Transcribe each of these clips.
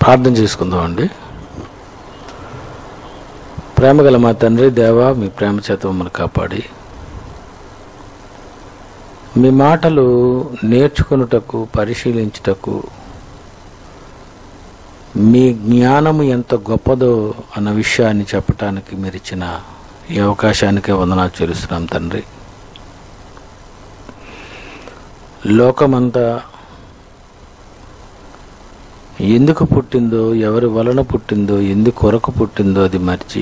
ప్రార్థన చేసుకుందామండి ప్రేమగల మా తండ్రి దేవా మీ ప్రేమ చేత మమ్మల్ని కాపాడి మీ మాటలు నేర్చుకొనుటకు పరిశీలించుటకు మీ జ్ఞానము ఎంత గొప్పదో అన్న విషయాన్ని చెప్పటానికి మీరు ఇచ్చిన ఈ అవకాశానికే వందనాలు చెల్లిస్తున్నాం తండ్రి లోకమంతా ఎందుకు పుట్టిందో ఎవరి వలన పుట్టిందో ఎందుకు కొరకు పుట్టిందో అది మర్చి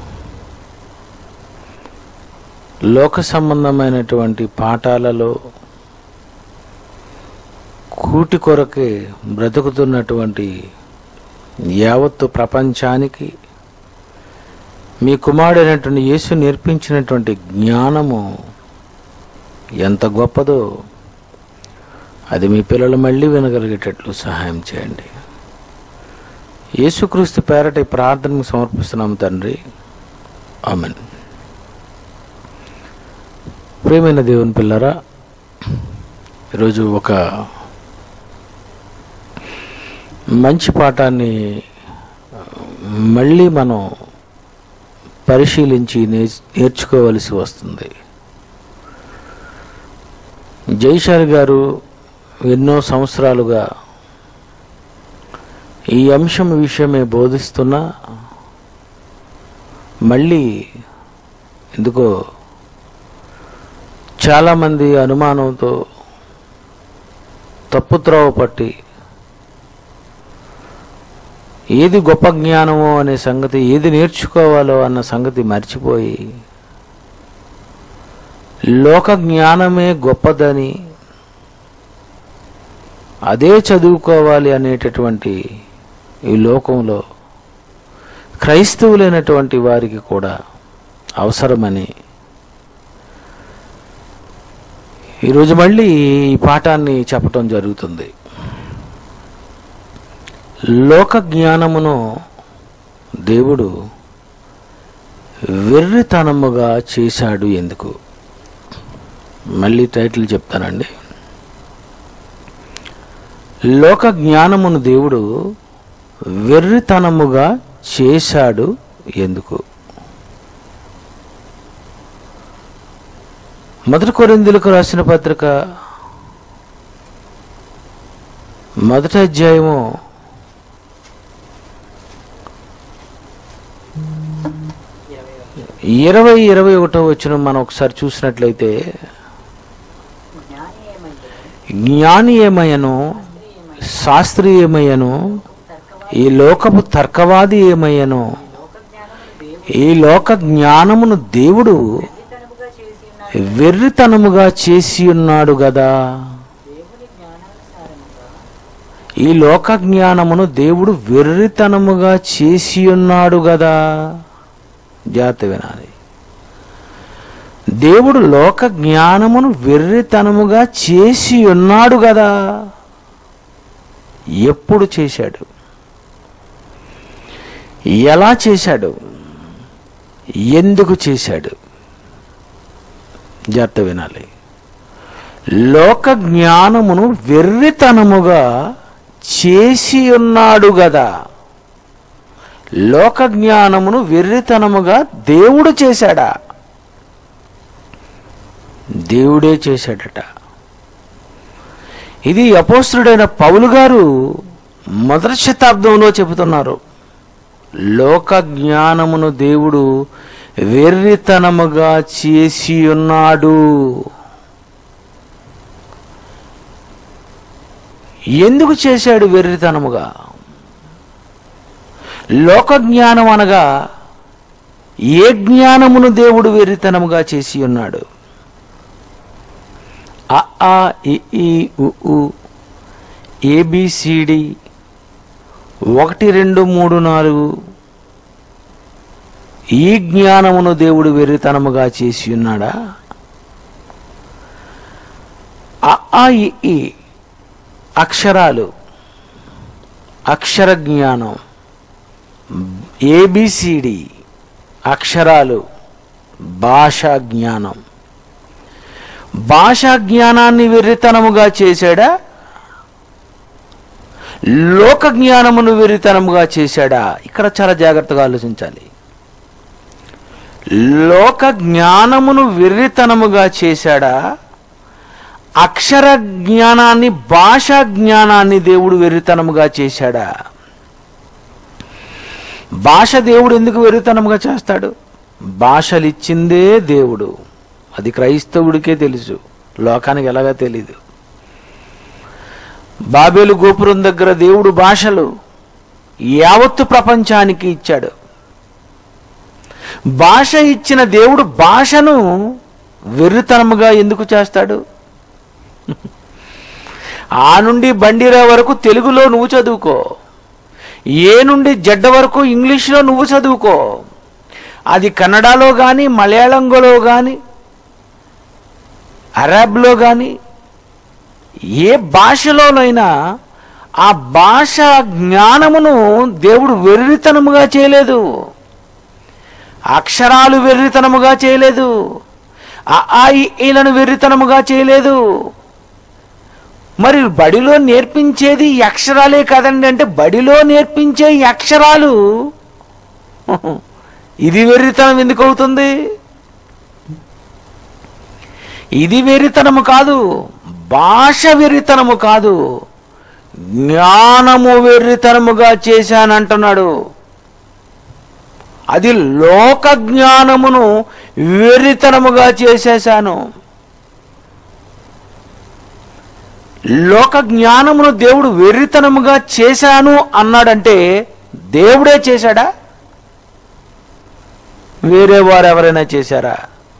లోక సంబంధమైనటువంటి పాఠాలలో కూటి కొరకే బ్రతుకుతున్నటువంటి యావత్తు ప్రపంచానికి మీ కుమారుడైనటువంటి యేసు నేర్పించినటువంటి జ్ఞానము ఎంత గొప్పదో అది మీ పిల్లలు మళ్ళీ వినగలిగేటట్లు సహాయం చేయండి యేసుక్రీస్తు పేరట ఈ ప్రార్థనకు సమర్పిస్తున్నాము తండ్రి ఆమెన్ ప్రియమైన దేవుని పిల్లరా ఈరోజు ఒక మంచి పాఠాన్ని మళ్ళీ మనం పరిశీలించి నేర్చు నేర్చుకోవలసి వస్తుంది జైశాల్ గారు ఎన్నో సంవత్సరాలుగా ఈ అంశం విషయమే బోధిస్తున్నా మళ్ళీ ఎందుకో చాలామంది అనుమానంతో తప్పుత్రోవ పట్టి ఏది గొప్ప జ్ఞానమో అనే సంగతి ఏది నేర్చుకోవాలో అన్న సంగతి మర్చిపోయి లోక జ్ఞానమే గొప్పదని అదే చదువుకోవాలి అనేటటువంటి ఈ లోకంలో క్రైస్తవులైనటువంటి వారికి కూడా అవసరమని ఈరోజు మళ్ళీ ఈ పాఠాన్ని చెప్పటం జరుగుతుంది లోక జ్ఞానమును దేవుడు వెర్రితనముగా చేశాడు ఎందుకు మళ్ళీ టైటిల్ చెప్తానండి లోక జ్ఞానమును దేవుడు వెర్రితనముగా చేశాడు ఎందుకు మొదటి కొరిందులకు రాసిన పత్రిక మొదటి అధ్యాయము ఇరవై ఇరవై ఒకటో వచ్చిన మనం ఒకసారి చూసినట్లయితే జ్ఞాని ఏమంటే జ్ఞాని ఏమయ్యను శాస్త్రి ఏమయ్యను ఈ లోకపు తర్కవాది ఏమయ్యను లోక జ్ఞానమును దేవుడు ఈ లోక జ్ఞానమును దేవుడు వెర్రితనముగా చేసి ఉన్న వెర్రితనముగా చేసి ఉన్నాడు కదా దేవుని జ్ఞానానుసారముగా ఈ లోక జ్ఞానమును దేవుడు వెర్రితనముగా చేసి ఉన్నాడు కదా జాగ్రత్త వినాలి దేవుడు లోక జ్ఞానమును వెర్రితనముగా చేసి ఉన్నాడు కదా ఎప్పుడు చేశాడు ఎలా చేశాడు ఎందుకు చేశాడు జాగ్రత్త వినాలి లోక జ్ఞానమును వెర్రితనముగా చేసి ఉన్నాడు గదా లోక జ్ఞానమును వెర్రితనముగా దేవుడు చేశాడా దేవుడే చేశాడట ఇది అపోస్తుడైన పౌలు గారు మొదటి శతాబ్దంలో చెబుతున్నారు లోక జ్ఞానమును దేవుడు వెర్రితనముగా చేసి ఉన్నాడు ఎందుకు చేశాడు వెర్రితనముగా లోక జ్ఞానం అనగా ఏ జ్ఞానమును దేవుడు వెర్రితనముగా చేసి ఉన్నాడు అ ఆ ఇ ఈ ఉ ఊ ఏబిసిడి ఒకటి రెండు మూడు నాలుగు ఈ జ్ఞానమును దేవుడు వెర్రితనముగా చేసి ఉన్నాడా అ ఆ ఇ ఈ అక్షరాలు అక్షర జ్ఞానం ఏబిసిడి అక్షరాలు భాషా జ్ఞానం భాషా జ్ఞానాన్ని వెర్రితనముగా చేశాడా లోక జ్ఞానమును వెరితనముగా చేశాడా ఇక్కడ చాలా జాగ్రత్తగా ఆలోచించాలి లోక జ్ఞానమును వెర్రితనముగా చేశాడా అక్షర జ్ఞానాన్ని భాషా జ్ఞానాన్ని దేవుడు వెర్రితనముగా చేశాడా భాష దేవుడు ఎందుకు వెర్రితనముగా చేస్తాడు భాషలు ఇచ్చిందే దేవుడు అది క్రైస్తవుడికే తెలుసు లోకానికి ఎలాగా తెలీదు బాబేలు గోపురం దగ్గర దేవుడు భాషలు యావత్తు ప్రపంచానికి ఇచ్చాడు భాష ఇచ్చిన దేవుడు భాషను వెర్రితనముగా ఎందుకు చేస్తాడు ఆ నుండి బండిరా వరకు తెలుగులో నువ్వు చదువుకో ఏ నుండి జడ్డ వరకు ఇంగ్లీష్లో నువ్వు చదువుకో అది కన్నడలో కానీ మలయాళంలో కానీ అరబ్లో కానీ ఏ భాషలోనైనా ఆ భాష జ్ఞానమును దేవుడు వెర్రితనముగా చేయలేదు అక్షరాలు వెర్రితనముగా చేయలేదు ఆ ఆ, ఈ, ఈలను వెర్రితనముగా చేయలేదు మరి బడిలో నేర్పించేది ఈ అక్షరాలే కదండి అంటే బడిలో నేర్పించే ఈ అక్షరాలు ఇది వెర్రితనం ఎందుకు అవుతుంది ఇది వెర్రితనము కాదు భాష వెర్రితనము కాదు జ్ఞానము వెర్రితనముగా చేశానంటున్నాడు అది లోక జ్ఞానమును వెర్రితనముగా చేసేశాను లోక జ్ఞానమును దేవుడు వెర్రితనముగా చేశాను అన్నాడంటే దేవుడే చేశాడా వేరే వారు ఎవరైనా చేశారా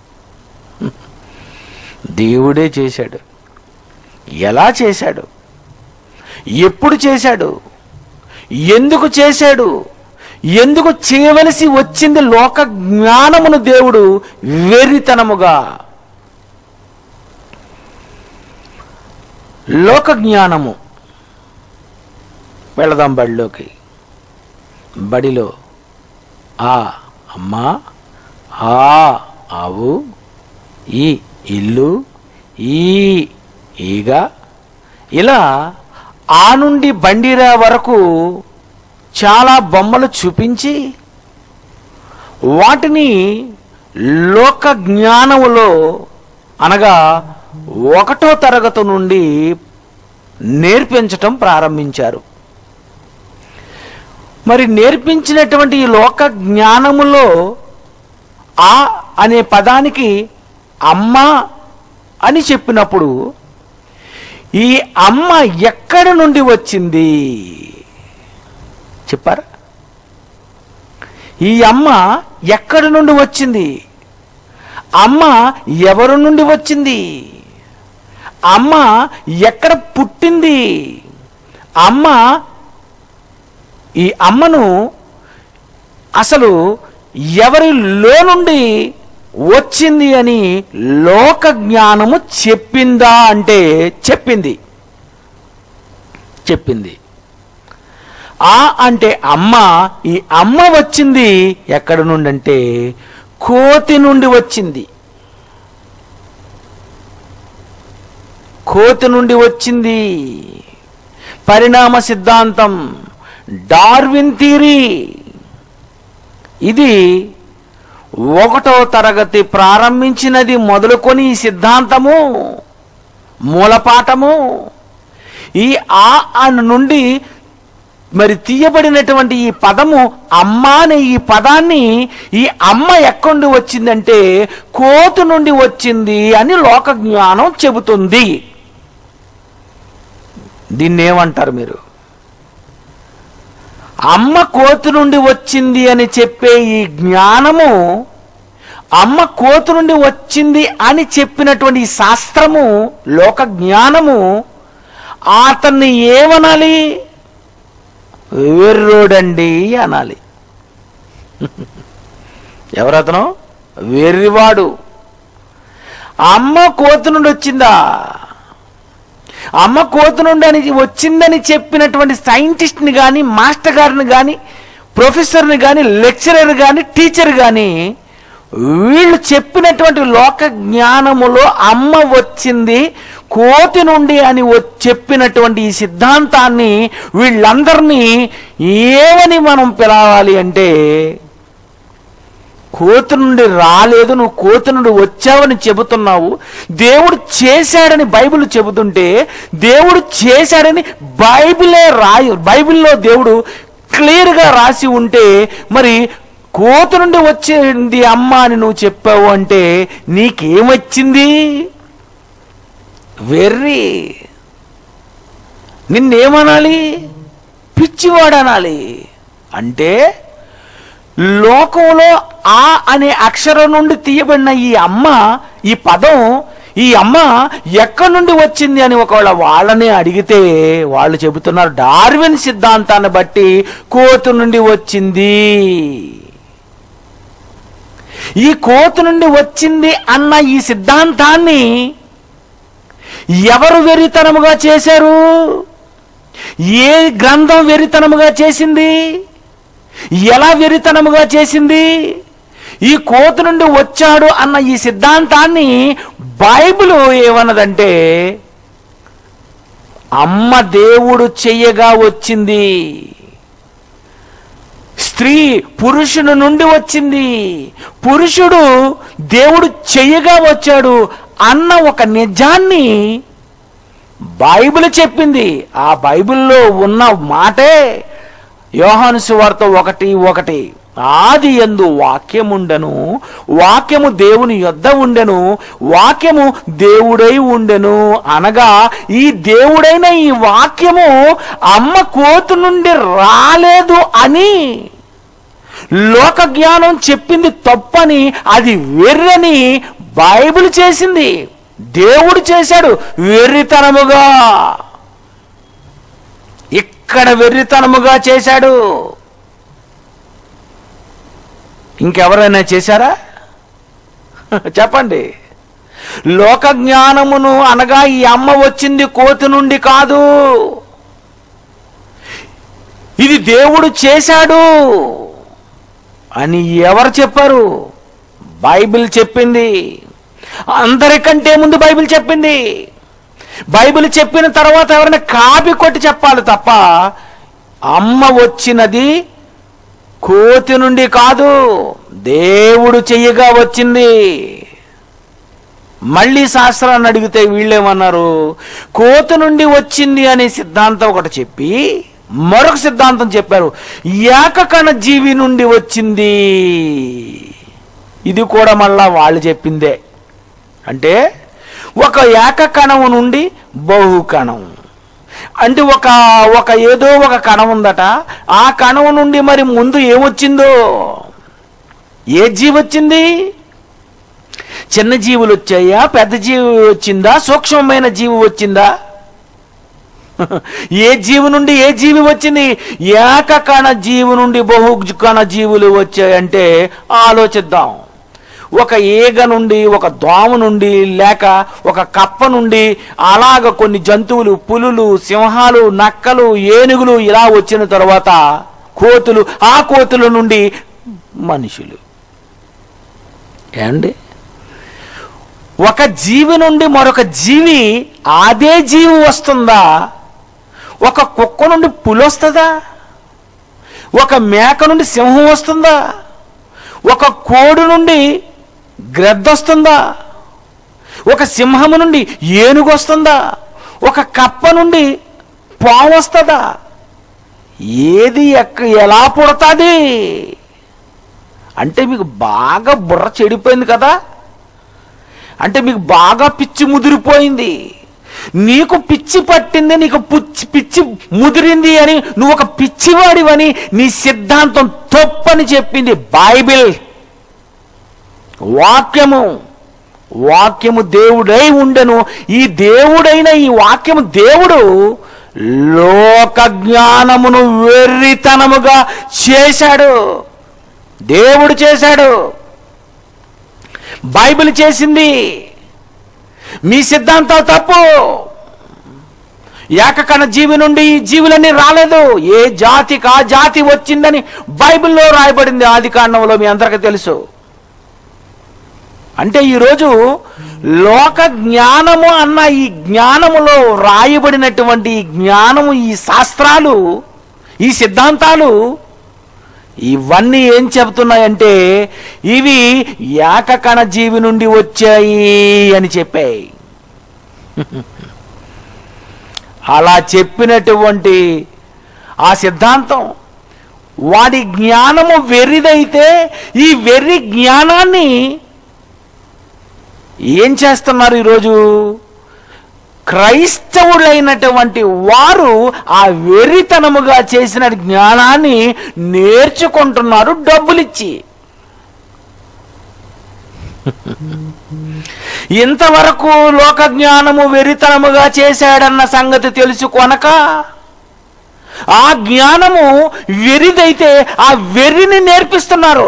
దేవుడే చేశాడు ఎలా చేశాడు ఎప్పుడు చేశాడు ఎందుకు చేశాడు ఎందుకు చేయవలసి వచ్చింది లోక జ్ఞానమును దేవుడు వెర్రితనముగా లోక జ్ఞానము వెళదాం బడిలోకి బడిలో ఆ అమ్మా ఆ ఆవు ఈ ఇల్లు ఈ ఈగ ఇలా ఆ నుండి బండిరా వరకు చాలా బొమ్మలు చూపించి వాటిని లోక జ్ఞానములో అనగా ఒకటో తరగతి నుండి నేర్పించటం ప్రారంభించారు మరి నేర్పించినటువంటి ఈ లోక జ్ఞానములో ఆ అనే పదానికి అమ్మ అని చెప్పినప్పుడు ఈ అమ్మ ఎక్కడి నుండి వచ్చింది చెప్పారా ఈ అమ్మ ఎక్కడి నుండి వచ్చింది అమ్మ ఎవరి నుండి వచ్చింది అమ్మ ఎక్కడ పుట్టింది అమ్మ ఈ అమ్మను అసలు ఎవరిలో నుండి వచ్చింది అని లోక జ్ఞానము చెప్పిందా అంటే చెప్పింది చెప్పింది ఆ అంటే అమ్మ ఈ అమ్మ వచ్చింది ఎక్కడ నుండి అంటే కోతి నుండి వచ్చింది కోతి నుండి వచ్చింది పరిణామ సిద్ధాంతం డార్విన్ థియరీ ఇది ఒకటో తరగతి ప్రారంభించినది మొదలుకొని ఈ సిద్ధాంతము మూలపాఠము ఈ ఆ అను నుండి మరి తీయబడినటువంటి ఈ పదము అమ్మ అనే ఈ పదాన్ని ఈ అమ్మ ఎక్కడి వచ్చిందంటే కోతు నుండి వచ్చింది అని లోక జ్ఞానం చెబుతుంది దీన్ని ఏమంటారు మీరు అమ్మ కోతు నుండి వచ్చింది అని చెప్పే ఈ జ్ఞానము అమ్మ కోతు నుండి వచ్చింది అని చెప్పినటువంటి ఈ శాస్త్రము లోక జ్ఞానము అతన్ని ఏమనాలి వెర్రోడండి అనాలి ఎవరతను వెర్రివాడు అమ్మ కోతు నుండి వచ్చిందా అమ్మ కోతు నుండి అని వచ్చిందని చెప్పినటువంటి సైంటిస్ట్ని కానీ మాస్టర్ గారిని కానీ ప్రొఫెసర్ని కానీ లెక్చరర్ కానీ టీచర్ కానీ వీళ్ళు చెప్పినటువంటి లోక జ్ఞానములో అమ్మ వచ్చింది కోతి నుండి అని వ- చెప్పినటువంటి ఈ సిద్ధాంతాన్ని వీళ్ళందరినీ ఏమని మనం పిలవాలి అంటే కోతి నుండి రాలేదు నువ్వు కోతి నుండి వచ్చావని చెబుతున్నావు దేవుడు చేశాడని బైబిల్ చెబుతుంటే దేవుడు చేశాడని బైబిలే రాయి బైబిల్లో దేవుడు క్లియర్గా రాసి ఉంటే మరి కోతి నుండి వచ్చింది అమ్మ అని నువ్వు చెప్పావు అంటే నీకేమొచ్చింది వెర్రి నిన్నేమనాలి పిచ్చివాడనాలి అంటే లోకంలో ఆ అనే అక్షరం నుండి తీయబడిన ఈ అమ్మ ఈ పదం ఈ అమ్మ ఎక్కడి నుండి వచ్చింది అని ఒకవేళ వాళ్ళని అడిగితే వాళ్ళు చెబుతున్నారు డార్విన్ సిద్ధాంతాన్ని బట్టి కోతు నుండి వచ్చింది ఈ కోతు నుండి వచ్చింది అన్న ఈ సిద్ధాంతాన్ని ఎవరు వెరితనముగా చేశారు ఏ గ్రంథం వెరితనముగా చేసింది ఎలా వెరితనముగా చేసింది ఈ కోతు నుండి వచ్చాడు అన్న ఈ సిద్ధాంతాన్ని బైబిల్ ఏమన్నదంటే అమ్మ దేవుడు చెయ్యగా వచ్చింది స్త్రీ పురుషుని నుండి వచ్చింది పురుషుడు దేవుడు చెయ్యగా వచ్చాడు అన్న ఒక నిజాన్ని బైబిల్ చెప్పింది ఆ బైబిల్లో ఉన్న మాటే యోహాను సువార్త ఒకటి ఒకటి ఆది ఎందు వాక్యముండెను వాక్యము దేవుని యొద్ద ఉండెను వాక్యము దేవుడై ఉండెను అనగా ఈ దేవుడైన ఈ వాక్యము అమ్మ కోతు నుండి రాలేదు అని లోక జ్ఞానం చెప్పింది తప్పని అది వెర్రని బైబిల్ చేసింది దేవుడు చేశాడు వెర్రితనముగా ఇక్కడ వెర్రితనముగా చేశాడు ఇంకెవరైనా చేశారా చెప్పండి లోక జ్ఞానమును అనగా ఈ అమ్మ వచ్చింది కోతి నుండి కాదు ఇది దేవుడు చేశాడు అని ఎవరు చెప్పారు బైబిల్ చెప్పింది అందరికంటే ముందు బైబిల్ చెప్పింది బైబిల్ చెప్పిన తర్వాత ఎవరైనా కాపీ కొట్టి చెప్పాలి తప్ప అమ్మ వచ్చినది కోతి నుండి కాదు దేవుడు చెయ్యగా వచ్చింది మళ్ళీ శాస్త్రాన్ని అడిగితే వీళ్ళేమన్నారు కోతి నుండి వచ్చింది అనే సిద్ధాంతం ఒకటి చెప్పి మరొక సిద్ధాంతం చెప్పారు ఏకకణ జీవి నుండి వచ్చింది ఇది కూడా మళ్ళా వాళ్ళు చెప్పిందే అంటే ఒక ఏకకణం నుండి బహుకణం అంటే ఒక ఒక ఏదో ఒక కణం ఉందట ఆ కణం నుండి మరి ముందు ఏమొచ్చిందో ఏ జీవి వచ్చింది చిన్న జీవులు వచ్చాయా పెద్ద జీవి వచ్చిందా సూక్ష్మమైన జీవి వచ్చిందా ఏ జీవి నుండి ఏ జీవి వచ్చింది ఏకకణ జీవి నుండి బహుకణ జీవులు వచ్చాయంటే ఆలోచిద్దాం ఒక ఈగ నుండి ఒక దోమ నుండి లేక ఒక కప్ప నుండి అలాగ కొన్ని జంతువులు పులులు సింహాలు నక్కలు ఏనుగులు ఇలా వచ్చిన తర్వాత కోతులు ఆ కోతుల నుండి మనుషులు ఏమండి ఒక జీవి నుండి మరొక జీవి అదే జీవి వస్తుందా ఒక కుక్క నుండి పులి వస్తుందా ఒక మేక నుండి సింహం వస్తుందా ఒక కోడి నుండి గ్రద్ద వస్తుందా ఒక సింహము నుండి ఏనుగు వస్తుందా ఒక కప్ప నుండి పాము వస్తుందా ఏది ఎక్క ఎలా పుడతాది అంటే మీకు బాగా బుర్ర చెడిపోయింది కదా అంటే మీకు బాగా పిచ్చి ముదిరిపోయింది నీకు పిచ్చి పట్టింది నీకు పుచ్చి పిచ్చి ముదిరింది అని నువ్వు ఒక పిచ్చివాడివని నీ సిద్ధాంతం తప్పని చెప్పింది బైబిల్ వాక్యము వాక్యము దేవుడై ఉండెను ఈ దేవుడైన ఈ వాక్యము దేవుడు లోక జ్ఞానమును వెర్రితనముగా చేశాడు దేవుడు చేశాడు బైబిల్ చేసింది మీ సిద్ధాంతం తప్పు ఏకకణ జీవి నుండి ఈ జీవులన్నీ రాలేదు ఏ జాతికి ఆ జాతి వచ్చిందని బైబిల్లో రాయబడింది ఆది కాండంలో మీ అందరికీ తెలుసు అంటే ఈరోజు లోక జ్ఞానము అన్న ఈ జ్ఞానములో రాయబడినటువంటి ఈ జ్ఞానము ఈ శాస్త్రాలు ఈ సిద్ధాంతాలు ఇవన్నీ ఏం చెబుతున్నాయంటే ఇవి ఏకకణ జీవి నుండి వచ్చాయి అని చెప్పాయి అలా చెప్పినటువంటి ఆ సిద్ధాంతం వాడి జ్ఞానము వెర్రిదైతే ఈ వెర్రి జ్ఞానాన్ని ఏం చేస్తున్నారు ఈరోజు క్రైస్తవులైనటువంటి వారు ఆ వెర్రితనముగా చేసిన జ్ఞానాన్ని నేర్చుకుంటున్నారు డబ్బులిచ్చి ఇంతవరకు లోక జ్ఞానము వెర్రితనముగా చేశాడన్న సంగతి తెలుసుకొనక ఆ జ్ఞానము వెరిదైతే ఆ వెర్రిని నేర్పిస్తున్నారు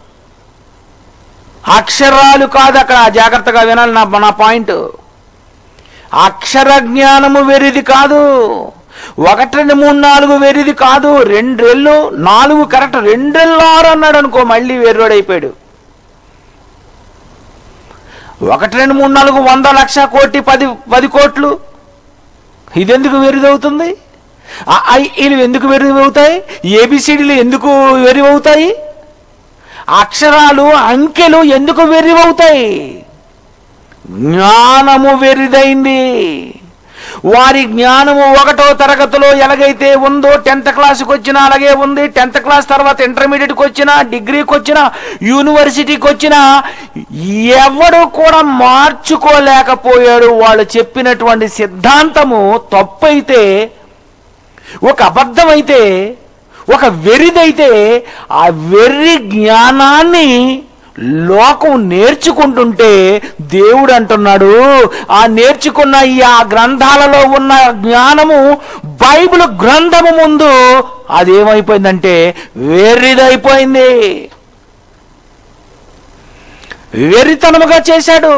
అక్షరాలు కాదు అక్కడ జాగ్రత్తగా వినాలి నా నా పాయింట్ అక్షర జ్ఞానము వెరిది కాదు ఒకటి రెండు మూడు నాలుగు వెరిది కాదు రెండెళ్ళు నాలుగు కరెక్ట్ రెండెళ్ళు ఆరు అన్నాడు అనుకో మళ్ళీ వెర్రోడైపోయాడు ఒకటి రెండు మూడు నాలుగు వంద లక్ష కోటి పది పది కోట్లు ఇదెందుకు వెరిదవుతుంది ఆ ఐలు ఎందుకు వెరివవుతాయి ఏబిసిడీలు ఎందుకు వెరివవుతాయి అక్షరాలు అంకెలు ఎందుకు వెర్రివవుతాయి జ్ఞానము వెర్రిదైంది వారి జ్ఞానము ఒకటో తరగతిలో ఎలాగైతే ఉందో టెన్త్ క్లాస్కి వచ్చినా అలాగే ఉంది టెన్త్ క్లాస్ తర్వాత ఇంటర్మీడియట్కి వచ్చినా డిగ్రీకి వచ్చినా యూనివర్సిటీకి వచ్చినా ఎవడు కూడా మార్చుకోలేకపోయాడు వాళ్ళు చెప్పినటువంటి సిద్ధాంతము తప్పైతే ఒక అబద్ధమైతే ఒక వెర్రిదైతే ఆ వెర్రి జ్ఞానాన్ని లోకం నేర్చుకుంటుంటే దేవుడు అంటున్నాడు ఆ నేర్చుకున్న ఈ ఆ గ్రంథాలలో ఉన్న జ్ఞానము బైబిల్ గ్రంథము ముందు అదేమైపోయిందంటే వెర్రిదైపోయింది వెర్రితనముగా చేశాడు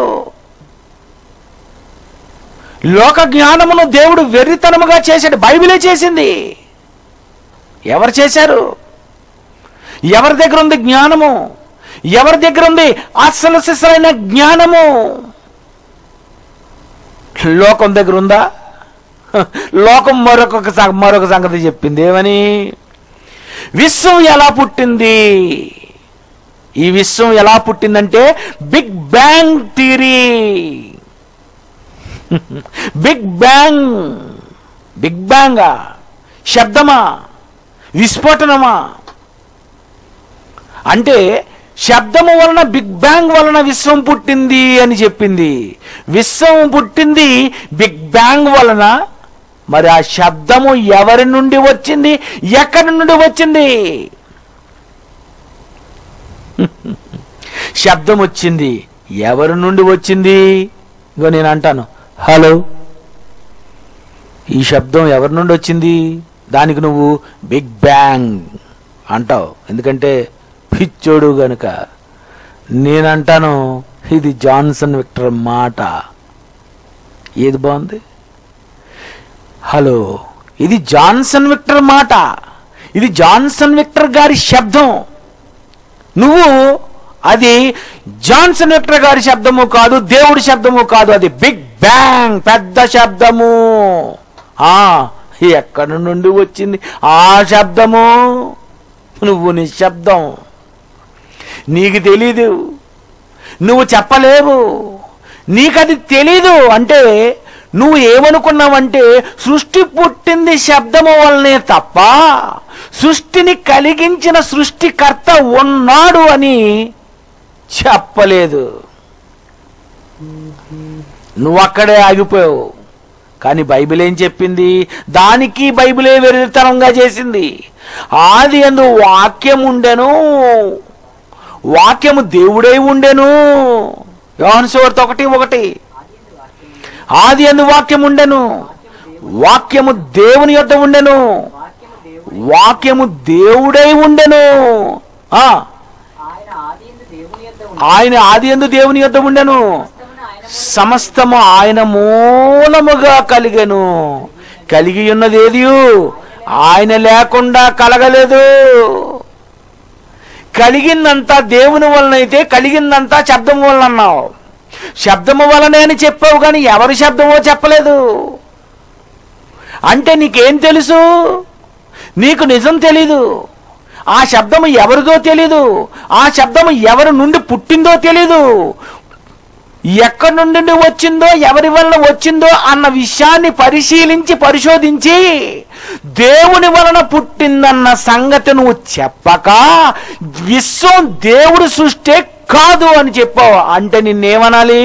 లోక జ్ఞానమును దేవుడు వెర్రితనముగా చేశాడు బైబిలే చేసింది ఎవరు చేశారు ఎవరి దగ్గర ఉంది జ్ఞానము ఎవరి దగ్గర ఉంది అసలు సిసలైన జ్ఞానము లోకం దగ్గర ఉందా లోకం మరొక సం- మరొక సంగతి చెప్పింది ఏమని విశ్వం ఎలా పుట్టింది ఈ విశ్వం ఎలా పుట్టిందంటే big bang theory big bang big బ్యాంగా శబ్దమా విస్ఫోటనమా అంటే శబ్దము వలన బిగ్ బ్యాంగ్ వలన విశ్వం పుట్టింది అని చెప్పింది విశ్వం పుట్టింది బిగ్ బ్యాంగ్ వలన మరి ఆ శబ్దము ఎవరి నుండి వచ్చింది ఎక్కడి నుండి వచ్చింది శబ్దం వచ్చింది ఎవరి నుండి వచ్చింది ఇగో నేను అంటాను హలో ఈ శబ్దం ఎవరి నుండి వచ్చింది దానికి నువ్వు బిగ్ బ్యాంగ్ అంటావు ఎందుకంటే పిచ్చోడు గనుక నేనంటాను ఇది జాన్సన్ విక్టర్ మాట ఏది బాగుంది హలో ఇది జాన్సన్ విక్టర్ మాట ఇది జాన్సన్ విక్టర్ గారి శబ్దం నువ్వు అది జాన్సన్ విక్టర్ గారి శబ్దము కాదు దేవుడి శబ్దము కాదు అది బిగ్ బ్యాంగ్ పెద్ద శబ్దము ఆ ఎక్కడి నుండి వచ్చింది ఆ శబ్దము నువ్వు నిశ్శబ్దం నీకు తెలీదు నువ్వు చెప్పలేవు నీకది తెలీదు అంటే నువ్వు ఏమనుకున్నావంటే సృష్టి పుట్టింది శబ్దము వల్లనే తప్ప సృష్టిని కలిగించిన సృష్టికర్త ఉన్నాడు అని చెప్పలేదు నువ్వు అక్కడే ఆగిపోయావు కానీ బైబిల్ ఏం చెప్పింది దానికి బైబిలే వెరితనంగా చేసింది ఆది అందు వాక్యం ఉండెను వాక్యము దేవుడై ఉండెను యోహన్ సువార్త ఒకటి ఒకటి ఆది అందు వాక్యం ఉండెను వాక్యము దేవుని యొద్ద ఉండెను వాక్యము దేవుడు వాక్యము దేవుడై ఉండెను ఆ ఆయన ఆది ఎందు దేవుని యొద్ద ఉంది ఆయన ఆది ఎందు దేవుని యొద్ద ఉండెను సమస్తమును ఆయన సమస్తము ఆయన మూలముగా మూలముగా కలిగెను కలిగి ఉన్నది ఏది ఆయన లేకుండా కలగలేదు కలిగిందంతా దేవుని వలనైతే కలిగిందంతా శబ్దం వలన అన్నావు శబ్దము వలనే అని చెప్పావు కానీ ఎవరి శబ్దమో చెప్పలేదు అంటే నీకేం తెలుసు నీకు నిజం తెలీదు ఆ శబ్దము ఎవరిదో తెలీదు ఆ శబ్దము ఎవరి నుండి పుట్టిందో తెలీదు ఎక్కడి నుండి వచ్చిందో ఎవరి వలన వచ్చిందో అన్న విషయాన్ని పరిశీలించి పరిశోధించి దేవుని వలన పుట్టిందన్న సంగతి నువ్వు చెప్పక విశ్వం దేవుడు సృష్టి కాదు అని చెప్పావు అంటే నిన్నేమనాలి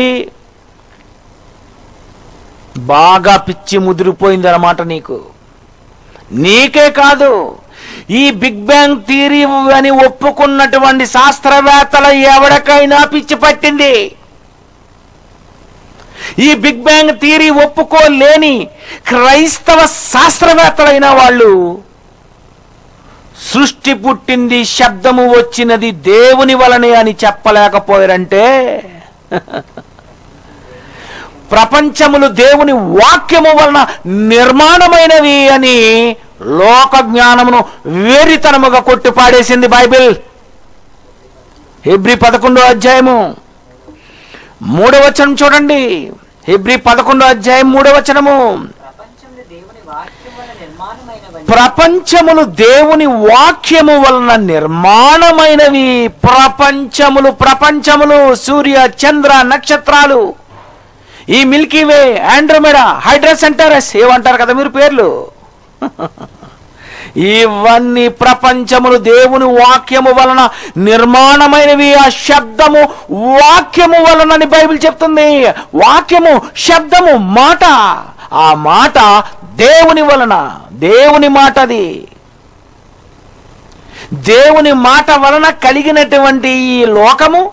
బాగా పిచ్చి ముదిరిపోయిందన్నమాట నీకు నీకే కాదు ఈ బిగ్ బ్యాంగ్ థియరీ అని ఒప్పుకున్నటువంటి శాస్త్రవేత్తల ఎవరికైనా పిచ్చి పట్టింది ఈ బిగ్ బ్యాంగ్ థియరీ ఒప్పుకోలేని క్రైస్తవ శాస్త్రవేత్తలైన వాళ్ళు సృష్టి పుట్టింది శబ్దము వచ్చినది దేవుని వలనే అని చెప్పలేకపోయారంటే ప్రపంచములు దేవుని వాక్యము వలన నిర్మాణమైనవి అని లోక జ్ఞానమును వేరితనముగా కొట్టి పాడేసింది బైబిల్ హెబ్రి పదకొండో అధ్యాయము మూడవ వచనం చూడండి హెబ్రి పదకొండో అధ్యాయం మూడవ వచనము ప్రపంచంలో దేవుని వాక్యం వల్ల నిర్మాణమైనవని ప్రపంచములు దేవుని వాక్యము వలన నిర్మాణమైనవి ప్రపంచములు ప్రపంచములు సూర్య చంద్ర నక్షత్రాలు ఈ మిల్కీ వే ఆండ్రోమెడా హైడ్రస్ సెంటరస్ ఏమంటారు కదా మీరు పేర్లు ఇవన్నీ ప్రపంచములు దేవుని వాక్యము వలన నిర్మాణమైనవి ఆ శబ్దము వాక్యము వలనని బైబిల్ చెప్తుంది వాక్యము శబ్దము మాట ఆ మాట దేవుని వలన దేవుని మాట అది దేవుని మాట వలన కలిగినటువంటి ఈ లోకము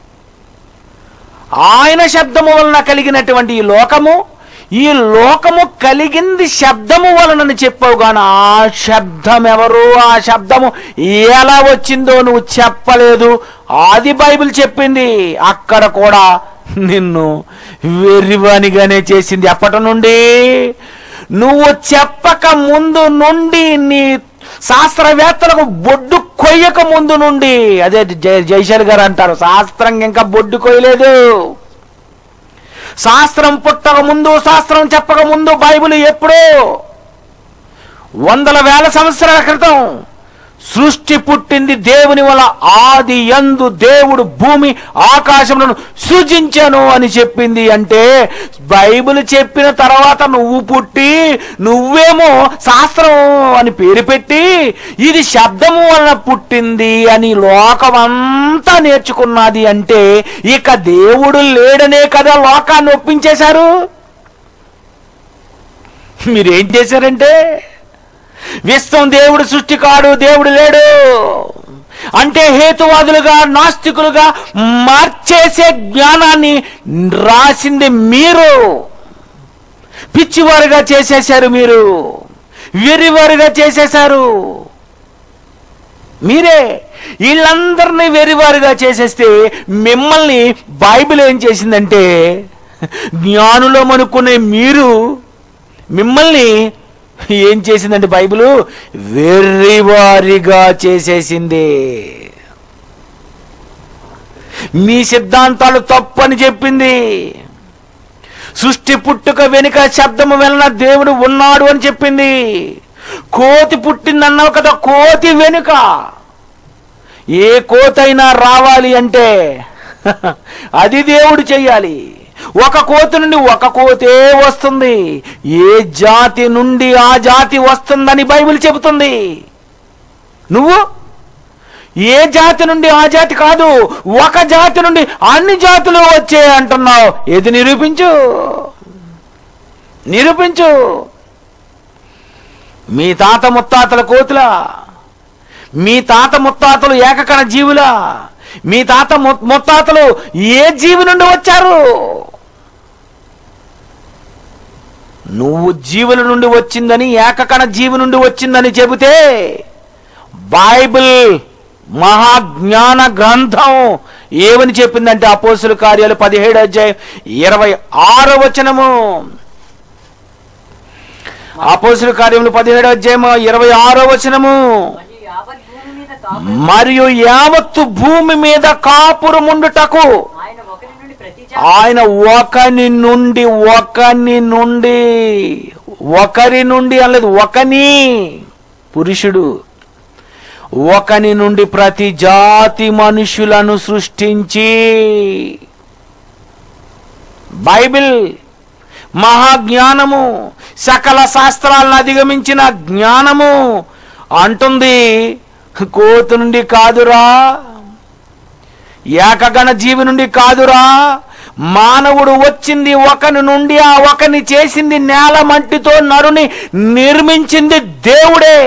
ఆయన శబ్దము వలన కలిగినటువంటి ఈ లోకము ఈ లోకము కలిగింది శబ్దము వలనని చెప్పావు గాని ఆ శబ్దం ఎవరు ఆ శబ్దము ఎలా వచ్చిందో నువ్వు చెప్పలేదు అది బైబిల్ చెప్పింది అక్కడ కూడా నిన్ను వెర్రివానిగానే చేసింది అప్పటి నుండి నువ్వు చెప్పక ముందు నుండి నీ శాస్త్రవేత్తలకు బొడ్డు కొయ్యక ముందు నుండి అదే జయ జయశల్ గారు అంటారు శాస్త్రం ఇంకా బొడ్డు కొయ్యలేదు శాస్త్రం పుట్టక ముందు శాస్త్రం చెప్పక ముందు బైబిల్ ఎప్పుడో వందల వేల సంవత్సరాల క్రితం సృష్టి పుట్టింది దేవుని వల్ల ఆది యందు దేవుడు భూమి ఆకాశములను సృజించాను అని చెప్పింది అంటే బైబిల్ చెప్పిన తర్వాత నువ్వు పుట్టి నువ్వేమో శాస్త్రం అని పేరు పెట్టి ఇది శబ్దము వలన పుట్టింది అని లోకమంతా నేర్చుకున్నది అంటే ఇక దేవుడు లేడనే కదా లోకాన్ని ఒప్పించేశారు మీరేం చేశారంటే విశ్వం దేవుడు సృష్టి కాడు దేవుడు లేడు అంటే హేతువాదులుగా నాస్తికులుగా మార్చేసే జ్ఞానాన్ని రాసింది మీరు పిచ్చివారుగా చేసేశారు మీరు వెరివారుగా చేసేశారు మీరే వీళ్ళందరినీ వెరివారుగా చేసేస్తే మిమ్మల్ని బైబిల్ ఏం చేసిందంటే జ్ఞానులం అనుకునే మీరు మిమ్మల్ని ఏం చేసిందంటే బైబిల్ వెర్రివారిగా చేసేసింది మీ సిద్ధాంతాలు తప్పని చెప్పింది సృష్టి పుట్టుక వెనుక శబ్దము వలన దేవుడు ఉన్నాడు అని చెప్పింది కోతి పుట్టిందన్నావు కదా కోతి వెనుక ఏ కోతైనా రావాలి అంటే అది దేవుడు చెయ్యాలి ఒక కోతి నుండి ఒక కోతే వస్తుంది ఏ జాతి నుండి ఆ జాతి వస్తుందని బైబిల్ చెబుతుంది నువ్వు ఏ జాతి నుండి ఆ జాతి కాదు ఒక జాతి నుండి అన్ని జాతులు వచ్చే అంటున్నావు ఏది నిరూపించు నిరూపించు మీ తాత ముత్తాతల కోతులా మీ తాత ముత్తాతలు ఏకకణ జీవులా మీ తాత ము- ముత్తాతలు ఏ జీవి నుండి వచ్చారు నువ్వు జీవుల నుండి వచ్చిందని ఏకకణ జీవి నుండి వచ్చిందని చెబితే బైబిల్ మహాజ్ఞాన గ్రంథం ఏమని చెప్పిందంటే అపోసుల కార్యాలు పదిహేడు అధ్యాయం ఇరవై ఆరో వచనము అపోసుల కార్యములు పదిహేడు అధ్యాయము ఇరవై ఆరో వచనము మరియు యావత్ భూమి మీద కాపురం మరియు యావత్తు భూమి మీద కాపురముండుటకు ఆయన ఒకరి నుండి ప్రతి ఆయన ఒకని నుండి ఒకని నుండి ఒకరి నుండి అనలేదు ఒకని పురుషుడు ఒకని నుండి ప్రతి జాతి మనుషులను సృష్టించి బైబిల్ మహాజ్ఞానము సకల శాస్త్రాలను అధిగమించిన జ్ఞానము అంటుంది కోతు నుండి కాదురా ఏకగణ జీవి నుండి కాదురా మానవుడు వచ్చింది ఒకని నుండి ఆ ఒకని చేసింది నేల మట్టితో నరుని నిర్మించింది దేవుడే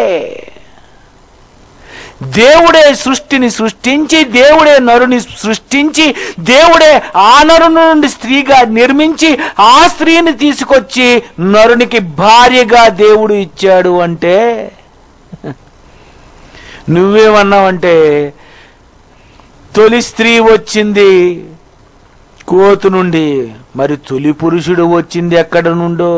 దేవుడే సృష్టిని సృష్టించి దేవుడే నరుని సృష్టించి దేవుడే ఆ నరు నుండి స్త్రీగా నిర్మించి ఆ స్త్రీని తీసుకొచ్చి నరునికి భార్యగా దేవుడు ఇచ్చాడు అంటే నువ్వేమన్నావంటే తొలి స్త్రీ వచ్చింది కోతు నుండి మరి తొలి పురుషుడు వచ్చింది ఎక్కడ నుండో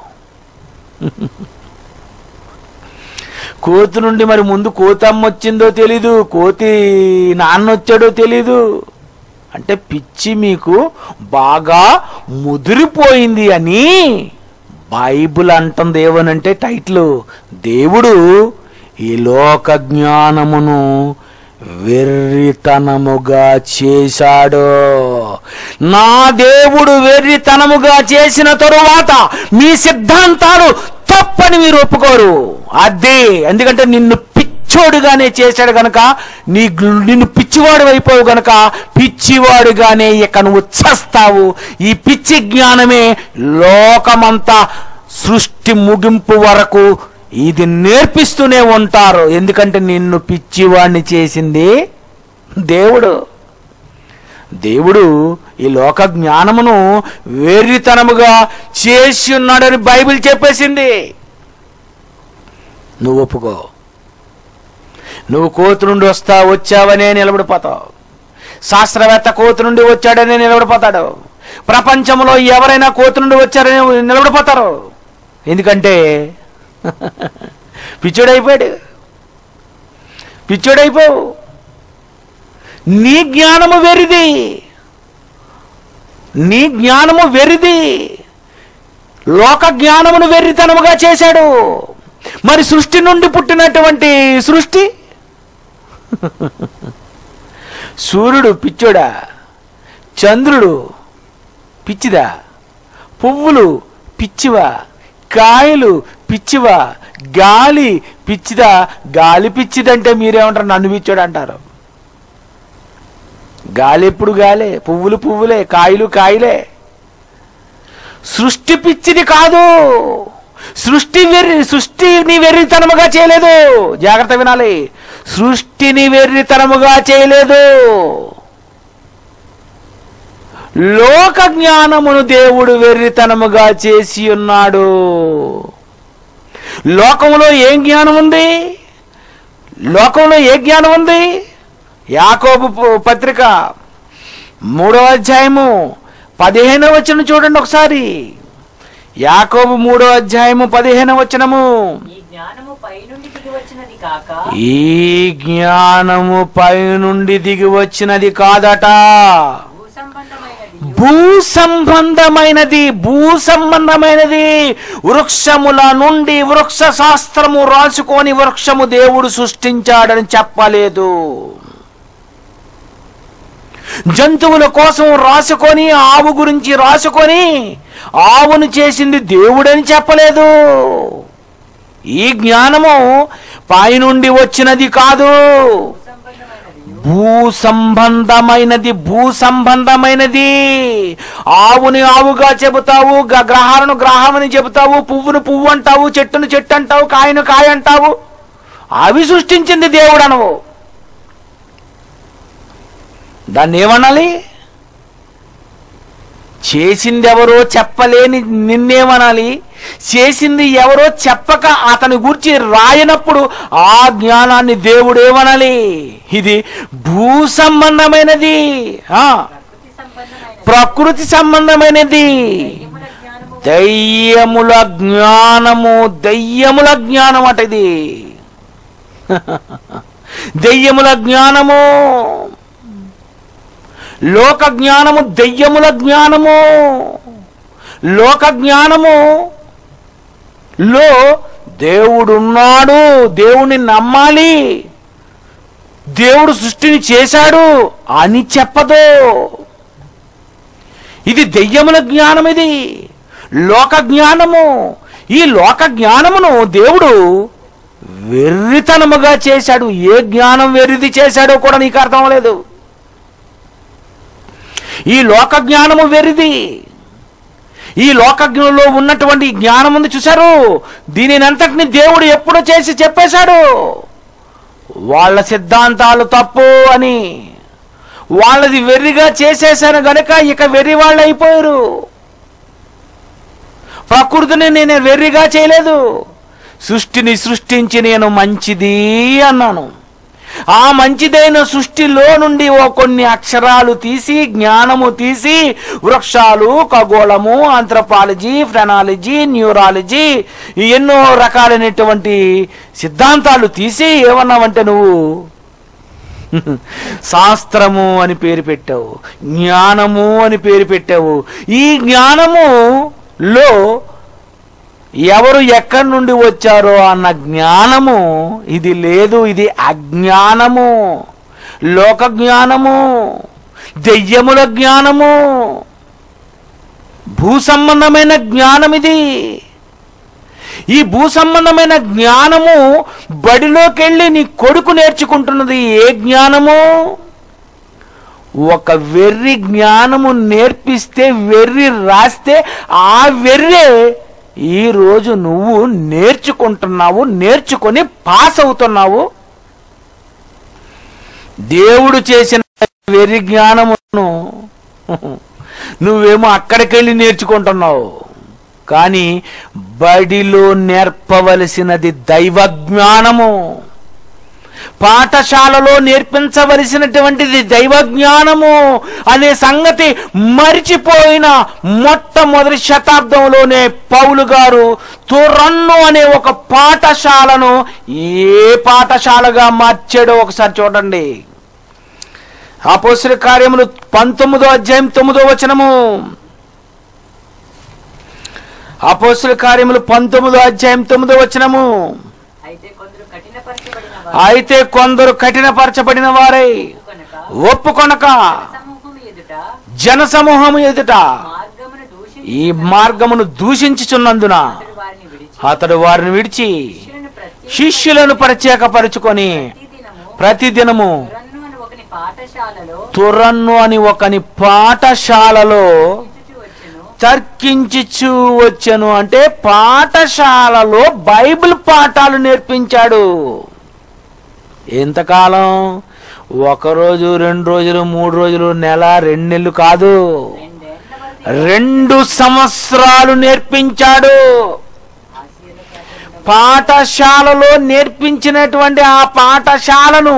కోతు నుండి మరి ముందు కోతమ్మ వచ్చిందో తెలీదు కోతి నాన్న వచ్చాడో తెలీదు అంటే పిచ్చి మీకు బాగా ముదిరిపోయింది అని బైబిల్ అంటుంది ఏమనంటే టైటిల్ దేవుడు ఈ లోక జ్ఞానమును వెర్రితనముగా చేశాడు నా దేవుడు వెర్రితనముగా చేసిన తరువాత మీ సిద్ధాంతాలు తప్పని మీరు ఒప్పుకోరు అదే ఎందుకంటే నిన్ను పిచ్చోడుగానే చేశాడు గనక నీ నిన్ను పిచ్చివాడు అయిపోవు గనక పిచ్చివాడుగానే ఇక నువ్వు చస్తావు ఈ పిచ్చి జ్ఞానమే లోకమంతా సృష్టి ముగింపు వరకు ఇది నేర్పిస్తూనే ఉంటారు ఎందుకంటే నిన్ను పిచ్చివాడిని చేసింది దేవుడు దేవుడు ఈ లోక జ్ఞానమును వేరితనముగా చేసి ఉన్నాడని బైబిల్ చెప్పేసింది నువ్వు ఒప్పుకో నువ్వు కోతు నుండి వస్తా వచ్చావనే నిలబడిపోతావు శాస్త్రవేత్త కోతు నుండి వచ్చాడనే నిలబడిపోతాడు ప్రపంచంలో ఎవరైనా కోతు నుండి వచ్చారని నిలబడిపోతారు ఎందుకంటే పిచ్చోడైపోయాడు పిచ్చోడైపోవు నీ జ్ఞానము వెరిది నీ జ్ఞానము వెరిది లోక జ్ఞానమును వెర్రితనముగా చేశాడు మరి సృష్టి నుండి పుట్టినటువంటి సృష్టి సూర్యుడు పిచ్చోడా చంద్రుడు పిచ్చిదా పువ్వులు పిచ్చివా కాయలు పిచ్చివా గాలి పిచ్చిదా గాలి పిచ్చిదంటే మీరేమంటారు నన్ను పిచ్చోడు అంటారు గాలి ఎప్పుడు గాలే పువ్వులు పువ్వులే కాయలు కాయలే సృష్టి పిచ్చిది కాదు సృష్టి వెర్రి సృష్టిని వెర్రితనముగా చేయలేదు జాగ్రత్త వినాలి సృష్టిని వెర్రితనముగా చేయలేదు లోక జ్ఞానమును దేవుడు వెర్రితనముగా చేసి ఉన్నాడు లోకములో ఏం జ్ఞానం ఉంది లోకంలో ఏ జ్ఞానం ఉంది యాకోబు పు- పత్రిక మూడవ అధ్యాయము పదిహేనవ వచనం చూడండి ఒకసారి యాకోబు మూడో అధ్యాయము పదిహేనవ వచనము ఈ జ్ఞానము పైనుండి దిగి వచ్చినది కాక ఈ జ్ఞానము పై నుండి దిగి వచ్చినది కాదట భూ సంబంధమైనది భూ సంబంధమైనది భూ సంబంధమైనది వృక్షముల నుండి వృక్ష శాస్త్రము రాసుకొని వృక్షము దేవుడు సృష్టించాడని చెప్పలేదు జంతువుల కోసం రాసుకొని ఆవు గురించి రాసుకొని ఆవును చేసింది దేవుడని చెప్పలేదు ఈ జ్ఞానము పైనుండి వచ్చినది కాదు భూ సంబంధమైనది భూ సంబంధమైనది భూ సంబంధమైనది ఆవుని ఆవుగా చెబుతావు గ- గ్రహాలను గ్రహమని చెబుతావు పువ్వును పువ్వు అంటావు చెట్టును చెట్టు అంటావు కాయను కాయ అంటావు అవి సృష్టించింది దేవుడు అనవు దాన్ని ఏమనాలి చేసింది ఎవరో చెప్పలేని నిన్నేమనాలి చేసింది ఎవరో చెప్పక అతని గురించి రాయనప్పుడు ఆ జ్ఞానాన్ని దేవుడు ఏమనాలి ఇది భూ సంబంధమైనది ఆ, ప్రకృతి సంబంధమైనది ప్రకృతి సంబంధమైనది దైవముల జ్ఞానము దయ్యముల జ్ఞానము దయ్యముల జ్ఞానం అట ఇది దెయ్యముల జ్ఞానము లోక జ్ఞానము దెయ్యముల జ్ఞానము లోక జ్ఞానము లో దేవుడున్నాడు దేవుని నమ్మాలి దేవుడు సృష్టిని చేశాడు అని చెప్పదు ఇది దెయ్యముల జ్ఞానం ఇది లోక జ్ఞానము ఈ లోక జ్ఞానమును దేవుడు వెర్రితనముగా చేశాడు ఏ జ్ఞానం వెర్రిది చేశాడో కూడా నీకు అర్థం లేదు ఈ లోక జ్ఞానము వెర్రిది ఈ లోకజ్ఞంలో ఉన్నటువంటి జ్ఞానం ఉంది చూశారు దీనిని అంతటిని దేవుడు ఎప్పుడో చేసి చెప్పేశాడు వాళ్ళ సిద్ధాంతాలు తప్పు అని వాళ్ళది వెర్రిగా చేసేసాను గనక ఇక వెర్రి వాళ్ళు అయిపోయారు ప్రకృతిని నేను వెర్రిగా చేయలేదు సృష్టిని సృష్టించి నేను మంచిది అన్నాను ఆ మంచిదైన సృష్టిలో నుండి ఓ కొన్ని అక్షరాలు తీసి జ్ఞానము తీసి వృక్షాలు ఖగోళము ఆంథ్రపాలజీ ఫ్రెనాలజీ న్యూరాలజీ ఎన్నో రకాలైనటువంటి సిద్ధాంతాలు తీసి ఏమన్నావంటే నువ్వు శాస్త్రము అని పేరు పెట్టావు జ్ఞానము అని పేరు పెట్టావు ఈ జ్ఞానములో ఎవరు ఎక్కడి నుండి వచ్చారో అన్న జ్ఞానము ఇది లేదు ఇది అజ్ఞానము లోక జ్ఞానము దెయ్యముల జ్ఞానము భూ సంబంధమైన జ్ఞానం ఇది ఈ భూ సంబంధమైన జ్ఞానము బడిలోకి వెళ్ళి నీ కొడుకు నేర్చుకుంటున్నది ఏ జ్ఞానము ఒక వెర్రి జ్ఞానము నేర్పిస్తే వెర్రి రాస్తే ఆ వెర్రే ఈ రోజు నువ్వు నేర్చుకుంటున్నావు నేర్చుకొని పాస్ అవుతున్నావు దేవుడు చేసిన వెర్రి జ్ఞానమును నువ్వేమో అక్కడికెళ్ళి నేర్చుకుంటున్నావు కానీ బడిలో నేర్పవలసినది దైవ జ్ఞానము పాఠశాలలో నేర్పించవలసినటువంటిది దైవ జ్ఞానము అనే సంగతి మరిచిపోయిన మొట్టమొదటి శతాబ్దంలోనే పౌలు గారు తురన్ను అనే ఒక పాఠశాలను ఏ పాఠశాలగా మార్చాడో ఒకసారి చూడండి అపోసల కార్యములు పంతొమ్మిదో అధ్యాయం తొమ్మిదో వచనము అపోసల కార్యములు పంతొమ్మిదో అధ్యాయం తొమ్మిదో వచనము అయితే కొందరు కఠినపరచబడిన అయితే కొందరు కఠినపరచబడిన వారై కనుక ఒప్పుకొనక సమూహం ఎదుట జన సమూహము ఎదుట మార్గమును దూషించి ఈ మార్గమును దూషించుచున్నందున అతడు వారిని విడిచి అతడు వారిని విడిచి శిష్యులను ప్రతి శిష్యులను ప్రత్యేకపరుచుకొని దినము ప్రతిదినము రన్ను అని ఒకని పాఠశాలలో తురన్ను అని ఒకని పాఠశాలలో ఇచ్చుచు వచ్చెను తర్కించుచు వచ్చను అంటే పాఠశాలలో బైబిల్ పాఠాలు నేర్పించాడు ఎంతకాలం ఒక రోజు రెండు రోజులు మూడు రోజులు నెల రెండు నెలలు కాదు రెండేళ్ల వరకు రెండు సంవత్సరాలు నేర్పించాడు ఆశీర్వదించబడిన పాఠశాలలో నేర్పించినటువంటి ఆ పాఠశాలను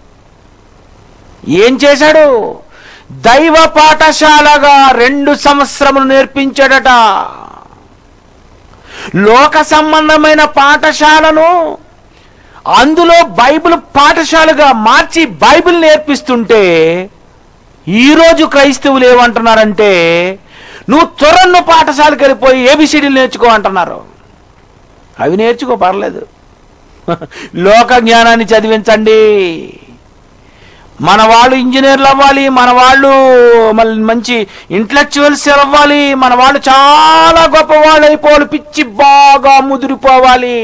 ఏం చేశాడు దైవ పాఠశాలగా రెండు సంవత్సరములు నేర్పించాడట లోక సంబంధమైన పాఠశాలను అందులో బైబిల్ పాఠశాలగా మార్చి బైబిల్ నేర్పిస్తుంటే ఈరోజు క్రైస్తవులు ఏమంటున్నారంటే నువ్వు త్వరను పాఠశాలకు వెళ్ళిపోయి ఏబిసిడీలు నేర్చుకో అంటున్నారు అవి నేర్చుకో పర్లేదు లోక జ్ఞానాన్ని చదివించండి మన వాళ్ళు ఇంజనీర్లు అవ్వాలి మన వాళ్ళు మళ్ళీ మంచి ఇంటలెక్చువల్స్ అవ్వాలి మన వాళ్ళు చాలా గొప్ప వాళ్ళు అయిపోవాలి పిచ్చి బాగా ముదిరిపోవాలి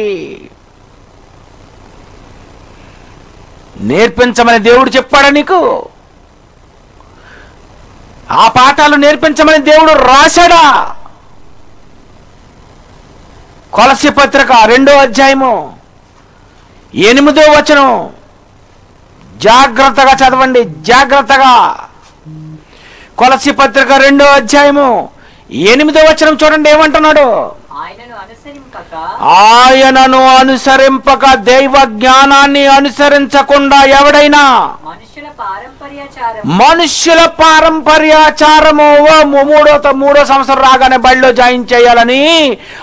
నేర్పించమని దేవుడు చెప్పాడా నీకు ఆ పాఠాలు నేర్పించమని దేవుడు రాశాడా కొలసి పత్రిక రెండో అధ్యాయము ఎనిమిదో వచనం జాగ్రత్తగా చదవండి జాగ్రత్తగా కొలసి పత్రిక రెండో అధ్యాయము ఎనిమిదో వచనం చూడండి ఏమంటున్నాడు ఆయనను అనుసరింపక ఆయనను అనుసరింపక దైవ జ్ఞానాన్ని అనుసరించకుండా ఎవడైనా మనుషుల పారంపర్యాచారం మనుష్యుల పారంపర్యాచారము ఓ మూడో మూడో సంవత్సరం రాగానే బడిలో జాయిన్ చేయాలని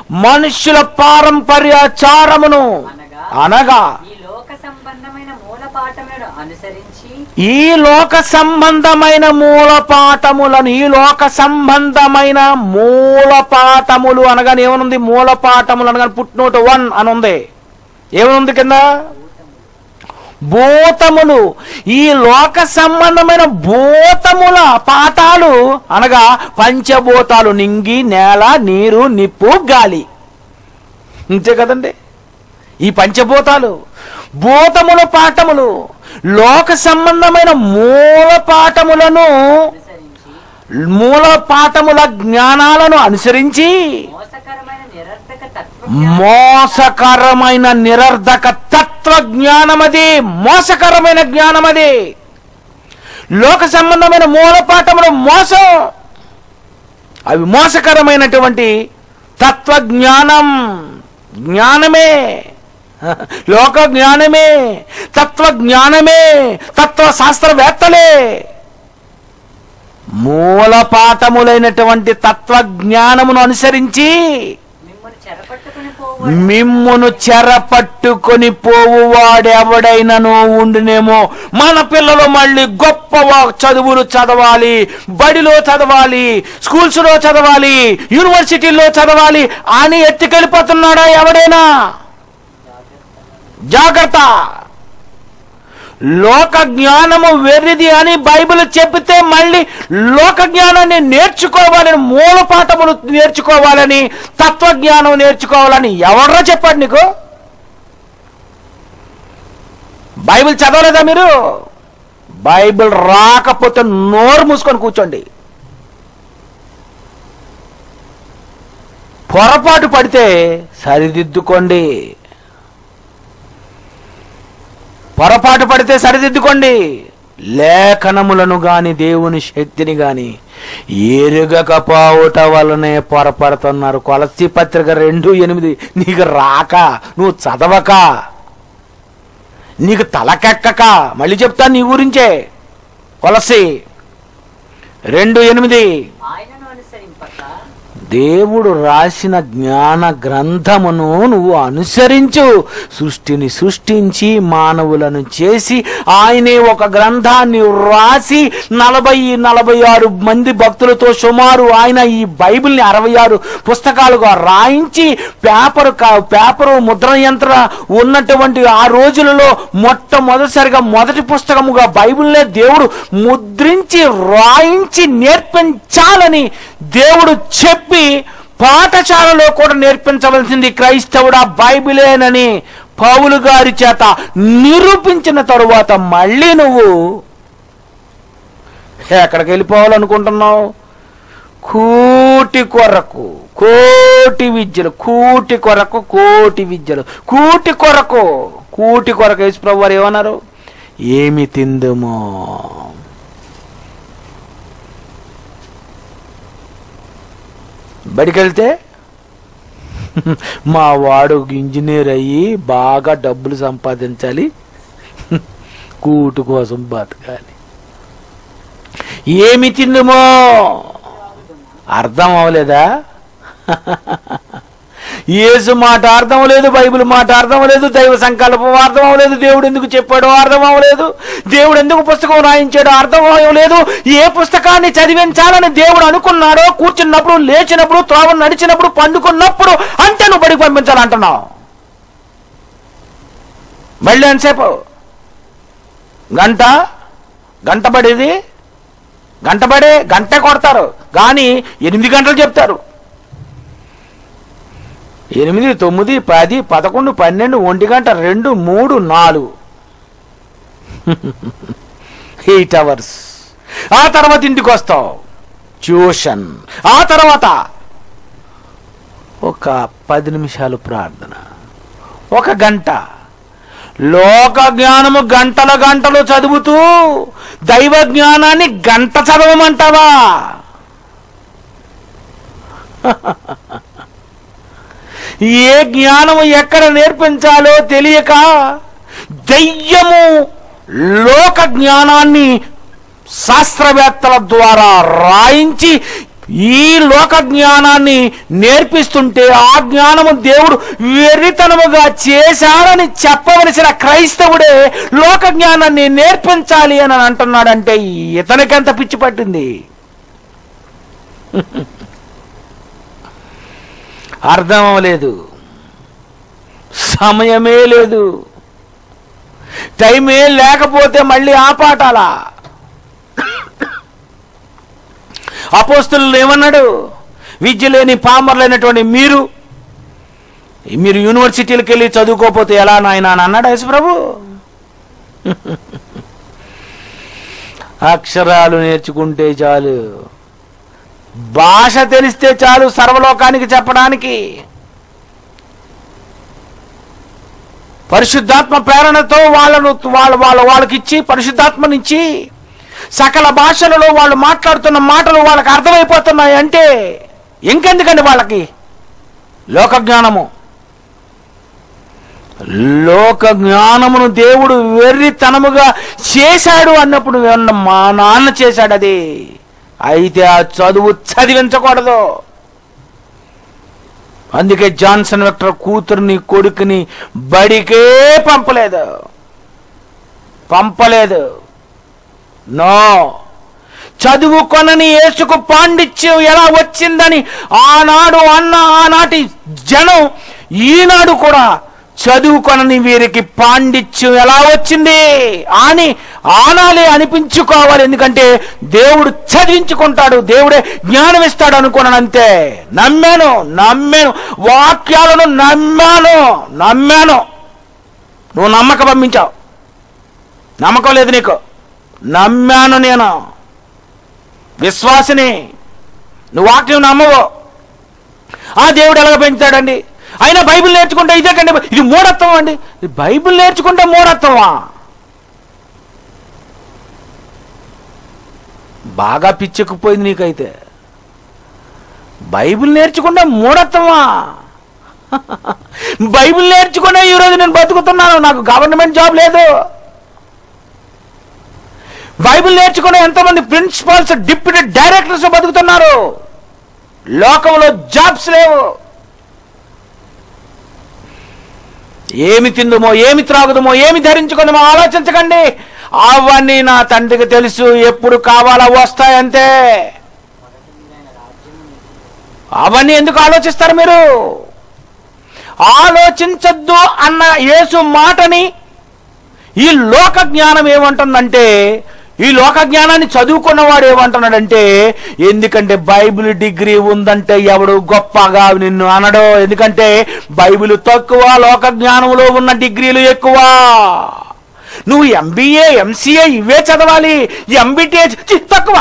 మనుష్యుల పారంపర్యాచారమును అనగా అనగా ఈ లోక సంబంధమైన మూల పాఠములను అనుసరించి ఈ లోక సంబంధమైన మూల పాఠములను ఈ లోక సంబంధమైన మూల పాఠములు అనగానే ఏమనుంది మూల పాఠములు అనగానే పుట్నోటు వన్ అని ఉంది ఏమనుంది కింద భూతములు ఈ లోక సంబంధమైన భూతముల పాఠాలు అనగా పంచభూతాలు నింగి నేల నీరు నిప్పు గాలి అంతే కదండి ఈ పంచభూతాలు భూతముల పాఠములు లోక సంబంధమైన మూల పాఠములను అనుసరించి మూల పాఠముల జ్ఞానాలను అనుసరించి మోసకరమైన నిరర్థక తత్వ మోసకరమైన నిరర్ధక తత్వ జ్ఞానమది మోసకరమైన జ్ఞానమది లోక సంబంధమైన మూల పాఠములు మోసం అవి మోసకరమైనటువంటి తత్వ జ్ఞానం జ్ఞానమే లోక జ్ఞానమే తత్వ జ్ఞానమే తత్వ శాస్త్రవేత్తలే మూల పాఠములైనటువంటి తత్వ జ్ఞానమును అనుసరించి మిమ్మల్ని చెరపట్టుకుని పోవు మిమ్మును చెరపట్టుకొని పోవువాడెవడైనను ఉండునేమో మన పిల్లలు మళ్ళీ గొప్ప వా- చదువులు చదవాలి బడిలో చదవాలి స్కూల్స్ లో చదవాలి యూనివర్సిటీల్లో చదవాలి అని ఎత్తుకెళ్ళిపోతున్నాడా ఎవడైనా జాగ్రత్త లోక జ్ఞానము వెర్రిది అని బైబిల్ చెబితే మళ్ళీ లోక జ్ఞానాన్ని నేర్చుకోవాలని మూల పాఠములు నేర్చుకోవాలని తత్వజ్ఞానం నేర్చుకోవాలని ఎవడ్రా చెప్పాడు నీకు బైబిల్ చదవలేదా మీరు బైబిల్ రాకపోతే నోరు మూసుకొని కూర్చోండి పొరపాటు పడితే సరిదిద్దుకోండి పొరపాటు పడితే సరిదిద్దుకోండి లేఖనములను గాని దేవుని శక్తిని గాని ఎరుగకపోవుట వలనే పొరపడుతున్నారు కొలసి పత్రిక రెండు ఎనిమిది నీకు రాక నువ్వు చదవక నీకు తలకెక్కక మళ్ళీ చెప్తాను నీ గురించే కొలసి రెండు ఎనిమిది ఆయనను అనుసరింపక దేవుడు రాసిన జ్ఞాన గ్రంథమును నువ్వు అనుసరించు సృష్టిని సృష్టించి మానవులను చేసి ఆయనే ఒక గ్రంథాన్ని రాసి నలభై నలభై ఆరు మంది భక్తులతో సుమారు ఆయన ఈ బైబిల్ని అరవై ఆరు పుస్తకాలుగా రాయించి పేపర్ కా- పేపరు ముద్రణ యంత్ర ఉన్నటువంటి ఆ రోజులలో మొట్టమొదటిసారిగా మొదటి పుస్తకముగా బైబిల్నే దేవుడు ముద్రించి రాయించి నేర్పించాలని దేవుడు చెప్పి పాఠశాలలో కూడా నేర్పించవలసింది క్రైస్తవుడా బైబిలేనని పౌలు గారి చేత నిరూపించిన తరువాత మళ్ళీ నువ్వు ఎక్కడికి వెళ్ళిపోవాలనుకుంటున్నావు కూటి కొరకు కోటి విద్యలు కూటి కొరకు కోటి విద్యలు కూటి కొరకు కూటి కొరకు యేసు ప్రభు వారు ఏమన్నారు ఏమి తిందుమో బడికెళ్తే మా వాడు ఇంజనీర్ అయ్యి బాగా డబ్బులు సంపాదించాలి కూటు కోసం బతకాలి ఏమి తిందుమో అర్థం అవలేదా యేసు మాట అర్థం అవ్వలేదు బైబిల్ మాట అర్థం అవ్వలేదు దైవ సంకల్పం అర్థం అవ్వలేదు దేవుడు ఎందుకు చెప్పాడో అర్థం అవ్వలేదు దేవుడు ఎందుకు పుస్తకం రాయించాడో అర్థం అవ్వలేదు ఏ పుస్తకాన్ని చదివించాలని దేవుడు అనుకున్నాడో కూర్చున్నప్పుడు లేచినప్పుడు త్రోవ నడిచినప్పుడు పండుకున్నప్పుడు అంటే నువ్వు బడికి పంపించాలంటున్నావు మళ్ళీ ఎంతసేపు గంట గంట పడేది గంట పడే గంటే కొడతారు కానీ ఎనిమిది గంటలు చెప్తారు ఎనిమిది తొమ్మిది పది పదకొండు పన్నెండు ఒంటి గంట రెండు మూడు నాలుగు ఎయిట్ అవర్స్ ఆ తర్వాత ఇంటికి వస్తావు ట్యూషన్ ఆ తర్వాత ఒక పది నిమిషాలు ప్రార్థన ఒక గంట లోక జ్ఞానము గంటల గంటలు చదువుతూ దైవ జ్ఞానాన్ని గంట చదవమంటావా ఏ జ్ఞానము ఎక్కడ నేర్పించాలో తెలియక దయ్యము లోక జ్ఞానాన్ని శాస్త్రవేత్తల ద్వారా రాయించి ఈ లోక జ్ఞానాన్ని నేర్పిస్తుంటే ఆ జ్ఞానము దేవుడు వెర్రితనముగా చేశాడని చెప్పవలసిన క్రైస్తవుడే లోక జ్ఞానాన్ని నేర్పించాలి అని అంటున్నాడంటే ఇతనికెంత పిచ్చి పట్టింది అర్థం అవ్వలేదు సమయమే లేదు టైమే లేకపోతే మళ్ళీ ఆపాటాలా అపోస్తులు ఏమన్నాడు విద్య లేని పామర్లైనటువంటి మీరు మీరు యూనివర్సిటీలకు వెళ్ళి చదువుకోకపోతే ఎలా నాయనా అని అన్నాడు యేసుప్రభు అక్షరాలు నేర్చుకుంటే చాలు భాష తెలిస్తే చాలు సర్వలోకానికి చెప్పడానికి పరిశుద్ధాత్మ ప్రేరణతో వాళ్ళను వాళ్ళ వాళ్ళ వాళ్ళకిచ్చి పరిశుద్ధాత్మనిచ్చి సకల భాషలలో వాళ్ళు మాట్లాడుతున్న మాటలు వాళ్ళకి అర్థమైపోతున్నాయి అంటే ఇంకెందుకండి వాళ్ళకి లోక జ్ఞానము లోక జ్ఞానమును దేవుడు వెర్రితనముగా చేశాడు అన్నప్పుడు ఏమన్నా మా నాన్న చేశాడు అది అయితే ఆ చదువు చదివించకూడదు అందుకే జాన్సన్ వెక్టర్ కూతుర్ని కొడుకుని బడికే పంపలేదు పంపలేదు నో చదువుకొనని యేసుకు పాండిత్యం ఎలా వచ్చిందని ఆనాడు అన్న ఆనాటి జనం ఈనాడు కూడా చదువుకొనని వీరికి పాండిత్యం ఎలా వచ్చింది అని ఆనాలే అనిపించుకోవాలి ఎందుకంటే దేవుడు చదివించుకుంటాడు దేవుడే జ్ఞానం ఇస్తాడు అనుకున్నాను అంతే నమ్మాను నమ్మాను వాక్యాలను నమ్మాను నమ్మాను నువ్వు నమ్మక పంపించావు నమ్మకం లేదు నీకు నమ్మాను నేను విశ్వాసిని నువ్వు వాక్యం నమ్మవు ఆ దేవుడు ఎలాగ పెంచుతాడండి అయినా బైబిల్ నేర్చుకుంటే ఇదే కండి ఇది మూఢత్వం అండి ఇది బైబిల్ నేర్చుకుంటే మూఢత్వమా బాగా పిచ్చెక్కిపోయింది నీకైతే బైబిల్ నేర్చుకుంటే మూఢత్వమా బైబిల్ నేర్చుకునే ఈరోజు నేను బతుకుతున్నాను నాకు గవర్నమెంట్ జాబ్ లేదు బైబిల్ నేర్చుకునే ఎంతమంది ప్రిన్సిపాల్స్ డిప్యూటీ డైరెక్టర్స్ బతుకుతున్నారు లోకంలో జాబ్స్ లేవు ఏమి తిందుమో ఏమి త్రాగుదమో ఏమి ధరించుకుందామో ఆలోచించకండి అవన్నీ నా తండ్రికి తెలుసు ఎప్పుడు కావాలా వస్తాయంతే మొదటి మీరైన రాజ్యము నీకు అవన్నీ ఎందుకు ఆలోచిస్తారు మీరు ఆలోచించద్దు అన్న యేసు మాటని ఈ లోక జ్ఞానం ఏమంటుందంటే ఈ లోక జ్ఞానాన్ని చదువుకున్నవాడు ఏమంటున్నాడంటే ఎందుకంటే బైబిల్ డిగ్రీ ఉందంటే ఎవడు గొప్పగా నిన్ను అనడో ఎందుకంటే బైబిల్ తక్కువ లోక జ్ఞానంలో ఉన్న డిగ్రీలు ఎక్కువ నువ్వు ఎంబీఏ ఎంసీఏ ఇవే చదవాలి ఎంబీటీఎస్ తక్కువ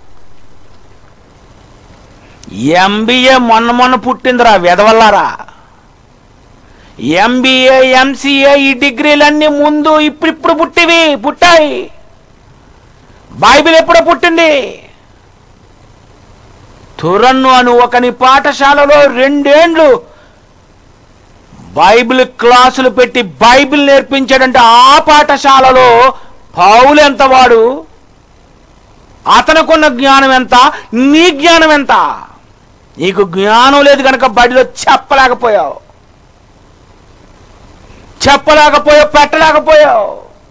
ఎంబీఏ మొన్న మొన్న పుట్టిందిరా వెదవల్లారా ఎంబీఏ ఎంసీఏ ఈ డిగ్రీలన్నీ ముందు ఇప్పుడిప్పుడు పుట్టివి పుట్టాయి బైబిల్ ఎప్పుడో పుట్టింది తురన్ను అను ఒకని పాఠశాలలో రెండేండ్లు బైబిల్ క్లాసులు పెట్టి బైబిల్ నేర్పించాడంటే ఆ పాఠశాలలో పౌలు ఎంత వాడు అతనుకున్న జ్ఞానం ఎంత నీ జ్ఞానం ఎంత నీకు జ్ఞానం లేదు కనుక బడిలో చెప్పలేకపోయావు చెప్పలేకపోయావు పెట్టలేకపోయావు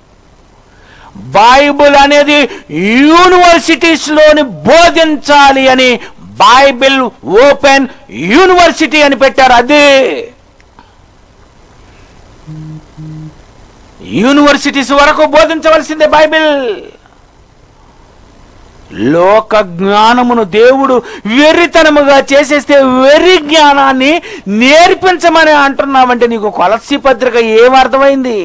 బైబిల్ అనేది యూనివర్సిటీస్లోని బోధించాలి అని బైబిల్ ఓపెన్ యూనివర్సిటీ అని పెట్టారు అది యూనివర్సిటీస్ వరకు బోధించవలసిందే బైబిల్ లోక జ్ఞానమును దేవుడు వెర్రితనముగా చేసేస్తే వెర్రి జ్ఞానాన్ని నేర్పించమని అంటున్నావంటే నీకు కొలసి పత్రిక ఏమర్థమైంది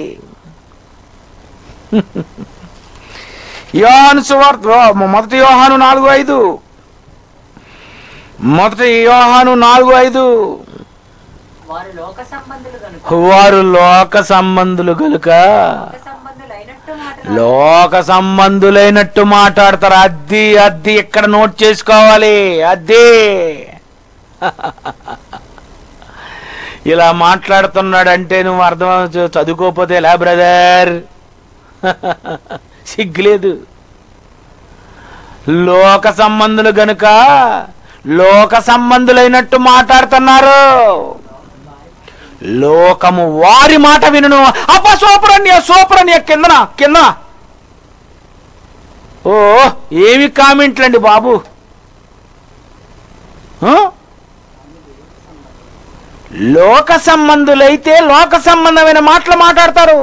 యోహాను సువార్త మొదటి యోహాను నాలుగు ఐదు మొదటి యోహాను నాలుగు ఐదు వారు లోక సంబంధులు కనుక వారు లోక సంబంధులు గనుక లోక సంబంధులైనట్టు మాటలు లోక సంబంధులైనట్టు మాట్లాడతారు అద్ది అద్ది ఇక్కడ నోట్ చేసుకోవాలి అద్ది ఇలా మాట్లాడుతున్నాడంటే నువ్వు అర్థం చ- చదువుకోకపోతే ఎలా బ్రదర్ సిగ్గులేదు లోక సంబంధులు గనుక లోక సంబంధులైనట్టు మాట్లాడుతున్నారు లోకము వారి మాట వినును అప్ప సూపరన్య సూపరన్య కిందన కింద ఓ ఏమి కామెంట్లండి బాబు ఆ? లోక సంబంధులైతే లోక సంబంధమైన మాటలు మాట్లాడతారు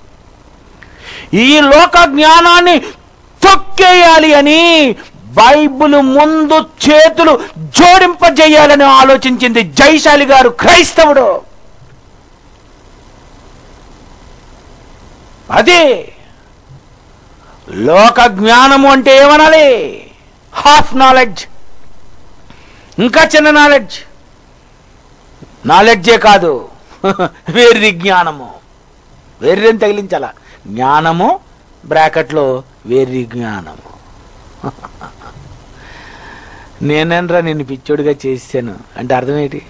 ఈ లోక జ్ఞానాన్ని తొక్కేయాలి అని బైబిల్ ముందు చేతులు జోడింపజేయాలని ఆలోచించింది జైశాలి గారు క్రైస్తవుడు అదే లోక జ్ఞానము అంటే ఏమనాలి హాఫ్ నాలెడ్జ్ ఇంకా చిన్న నాలెడ్జ్ నాలెడ్జే కాదు వెర్రి జ్ఞానము వెర్రిని తగిలించాల జ్ఞానము బ్రాకెట్లో వెర్రి జ్ఞానము నేనేనరా నిన్ను పిచ్చోడిగా చేశాను అంటే అర్థమేంటి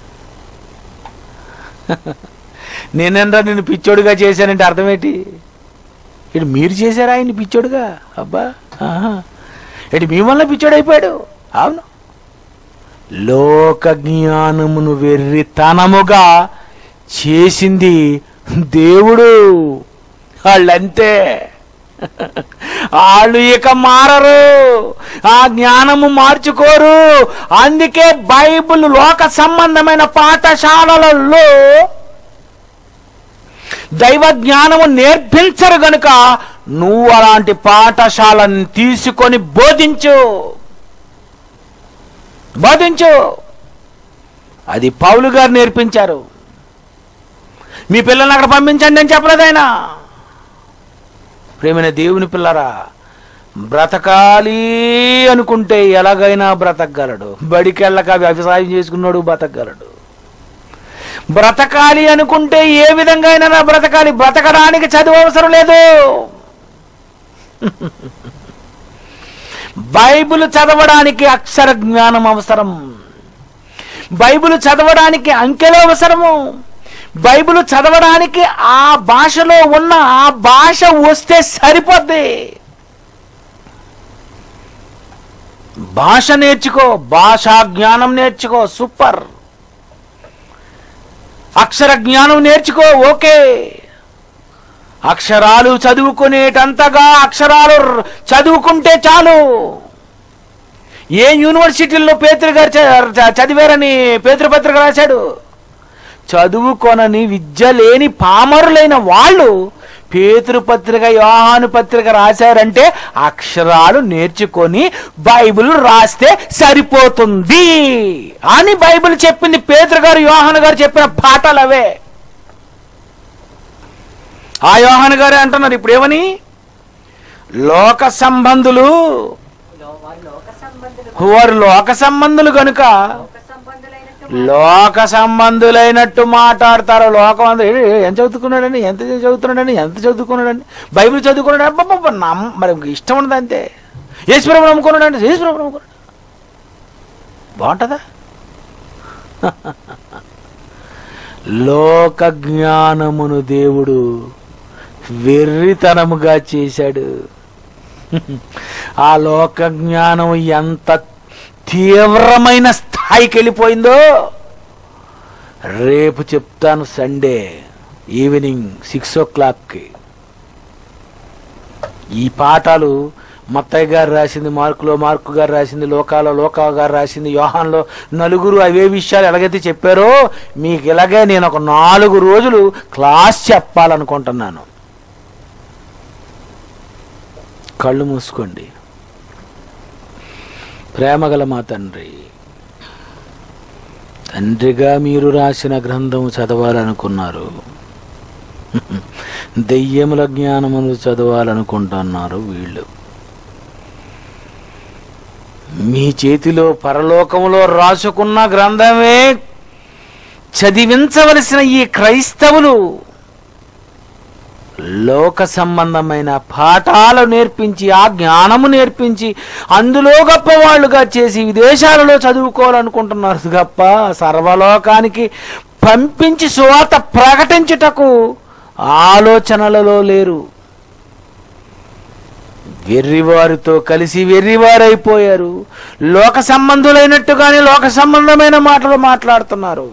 నేనేనరా నిన్ను పిచ్చోడిగా చేశానంటే అర్థమేంటి ఇటు మీరు చేశారా ఆయన పిచ్చోడుగా అబ్బా ఆహా. ఇటు మీ వల్ల పిచ్చోడు అయిపోయాడు అవును లోక జ్ఞానమును వెర్రితనముగా చేసింది దేవుడు వాళ్ళంతే వాళ్ళు ఇక మారరు ఆ జ్ఞానము మార్చుకోరు అందుకే బైబిల్ లోక సంబంధమైన పాఠశాలలలో దైవ జ్ఞానము నేర్పించరు గనుక నువ్వు అలాంటి పాఠశాలను తీసుకొని బోధించు బోధించు అది పౌలు గారు నేర్పించారు మీ పిల్లల్ని అక్కడ పంపించండి అని చెప్పలేదు ఆయన ప్రేమైన దేవుని పిల్లరా బ్రతకాలి అనుకుంటే ఎలాగైనా బ్రతకగలడు బడికెళ్ళక వ్యవసాయం చేసుకున్నాడు బ్రతకగలడు బ్రతకాలి అనుకుంటే ఏ విధంగా అయినా బ్రతకాలి బ్రతకడానికి చదువు అవసరం లేదు బైబిల్ చదవడానికి అక్షర జ్ఞానం అవసరం బైబిల్ చదవడానికి అంకెలు అవసరము బైబిల్ చదవడానికి ఆ భాషలో ఉన్న ఆ భాష వస్తే సరిపోద్ది భాష నేర్చుకో భాషా జ్ఞానం నేర్చుకో సూపర్ అక్షర జ్ఞానం నేర్చుకో ఓకే అక్షరాలు చదువుకునేటంతగా అక్షరాలు ర్- చదువుకుంటే చాలు ఏ యూనివర్సిటీల్లో పేతురు గారు చ- చ- చదివారని పేతురు పత్రిక రాశాడు చదువుకొనని విద్య లేని పామరులైన వాళ్ళు పేతురు పత్రిక యోహాను పత్రిక రాశారంటే అక్షరాలు నేర్చుకొని బైబిల్ రాస్తే సరిపోతుంది అని బైబిల్ చెప్పింది పేతురు గారు యోహాను గారు చెప్పిన పాఠాలు అవే ఆ యోహాను గారే అంటున్నారు ఇప్పుడు ఏమని లోక సంబంధులు లో- వారు లోక సంబంధులు వారు లోక సంబంధులు గనుక లోక సంబంధులైనట్టు లోక సంబంధులైనట్టు మాట్లాడతారు లోకం అందరూ "ఏ, ఏ, ఎంత చదువుకున్నాడని ఎంత చదువుతున్నాడని ఎంత చదువుకున్నాడని బైబిల్ చదువుకున్నాడు అబ్బబ్బబ్బ, నమ్మ మరి ఇష్టం ఉండదు అంతే యేసుప్రభు నమ్ముకున్నాడు యేసుప్రభు నమ్ముకున్నాడు బాగుంటుందా లోక జ్ఞానమును దేవుడు వెర్రితనముగా చేశాడు ఆ లోక జ్ఞానం ఎంత తీవ్రమైన స్థాయికి వెళ్ళిపోయిందో రేపు చెప్తాను సండే ఈవినింగ్ సిక్స్ ఓ క్లాక్కి ఈ పాఠాలు మత్తయ్య గారు రాసింది మార్కులో మార్కు గారు రాసింది లోకాలో లోకా గారు రాసింది యోహాన్లో నలుగురు అవే విషయాలు ఎలాగైతే చెప్పారో మీకు ఇలాగే నేను ఒక నాలుగు రోజులు క్లాస్ చెప్పాలనుకుంటున్నాను కళ్ళు మూసుకోండి ప్రేమగల మా తండ్రి తండ్రిగా మీరు రాసిన గ్రంథము చదవాలనుకున్నారు దెయ్యముల జ్ఞానమును చదవాలనుకుంటున్నారు వీళ్ళు మీ చేతిలో పరలోకములో రాసుకున్న గ్రంథమే చదివించవలసిన ఈ క్రైస్తవులు లోక సంబంధమైన పాఠాలు నేర్పించి ఆ జ్ఞానము నేర్పించి అందులో గొప్పవాళ్ళుగా చేసి విదేశాలలో చదువుకోవాలనుకుంటున్నారు గప్ప సర్వలోకానికి పంపించి సువార్త ప్రకటించుటకు ఆలోచనలలో లేరు వెర్రివారితో కలిసి వెర్రివారైపోయారు లోక సంబంధులైనట్టుగానే లోక సంబంధమైన మాటలు మాట్లాడుతున్నారు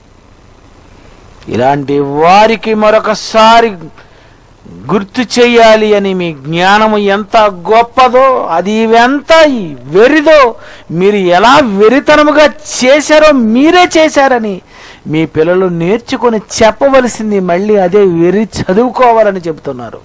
ఇలాంటి వారికి మరొకసారి గుర్తు చేయాలి అని మీ జ్ఞానము ఎంత గొప్పదో అది ఎంత వెరిదో మీరు ఎలా వెరితనముగా చేశారో మీరే చేశారని మీ పిల్లలు నేర్చుకొని చెప్పవలసింది మళ్ళీ అదే వెరి చదువుకోవాలని చెబుతున్నారు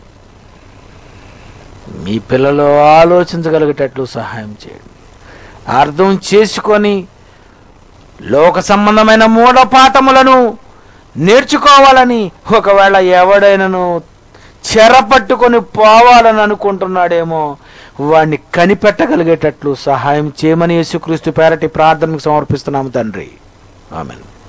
మీ పిల్లలు ఆలోచించగలిగేటట్లు సహాయం చేయండి అర్థం చేసుకొని లోక సంబంధమైన మూఢపాఠములను నేర్చుకోవాలని ఒకవేళ ఎవడైనాను చెరపట్టుకొని పోవాలని అనుకుంటున్నాడేమో వాడిని కనిపెట్టగలిగేటట్లు సహాయం చేయమని యేసుక్రీస్తు పేరటి ప్రార్థనకు సమర్పిస్తున్నాము తండ్రి ఆమెను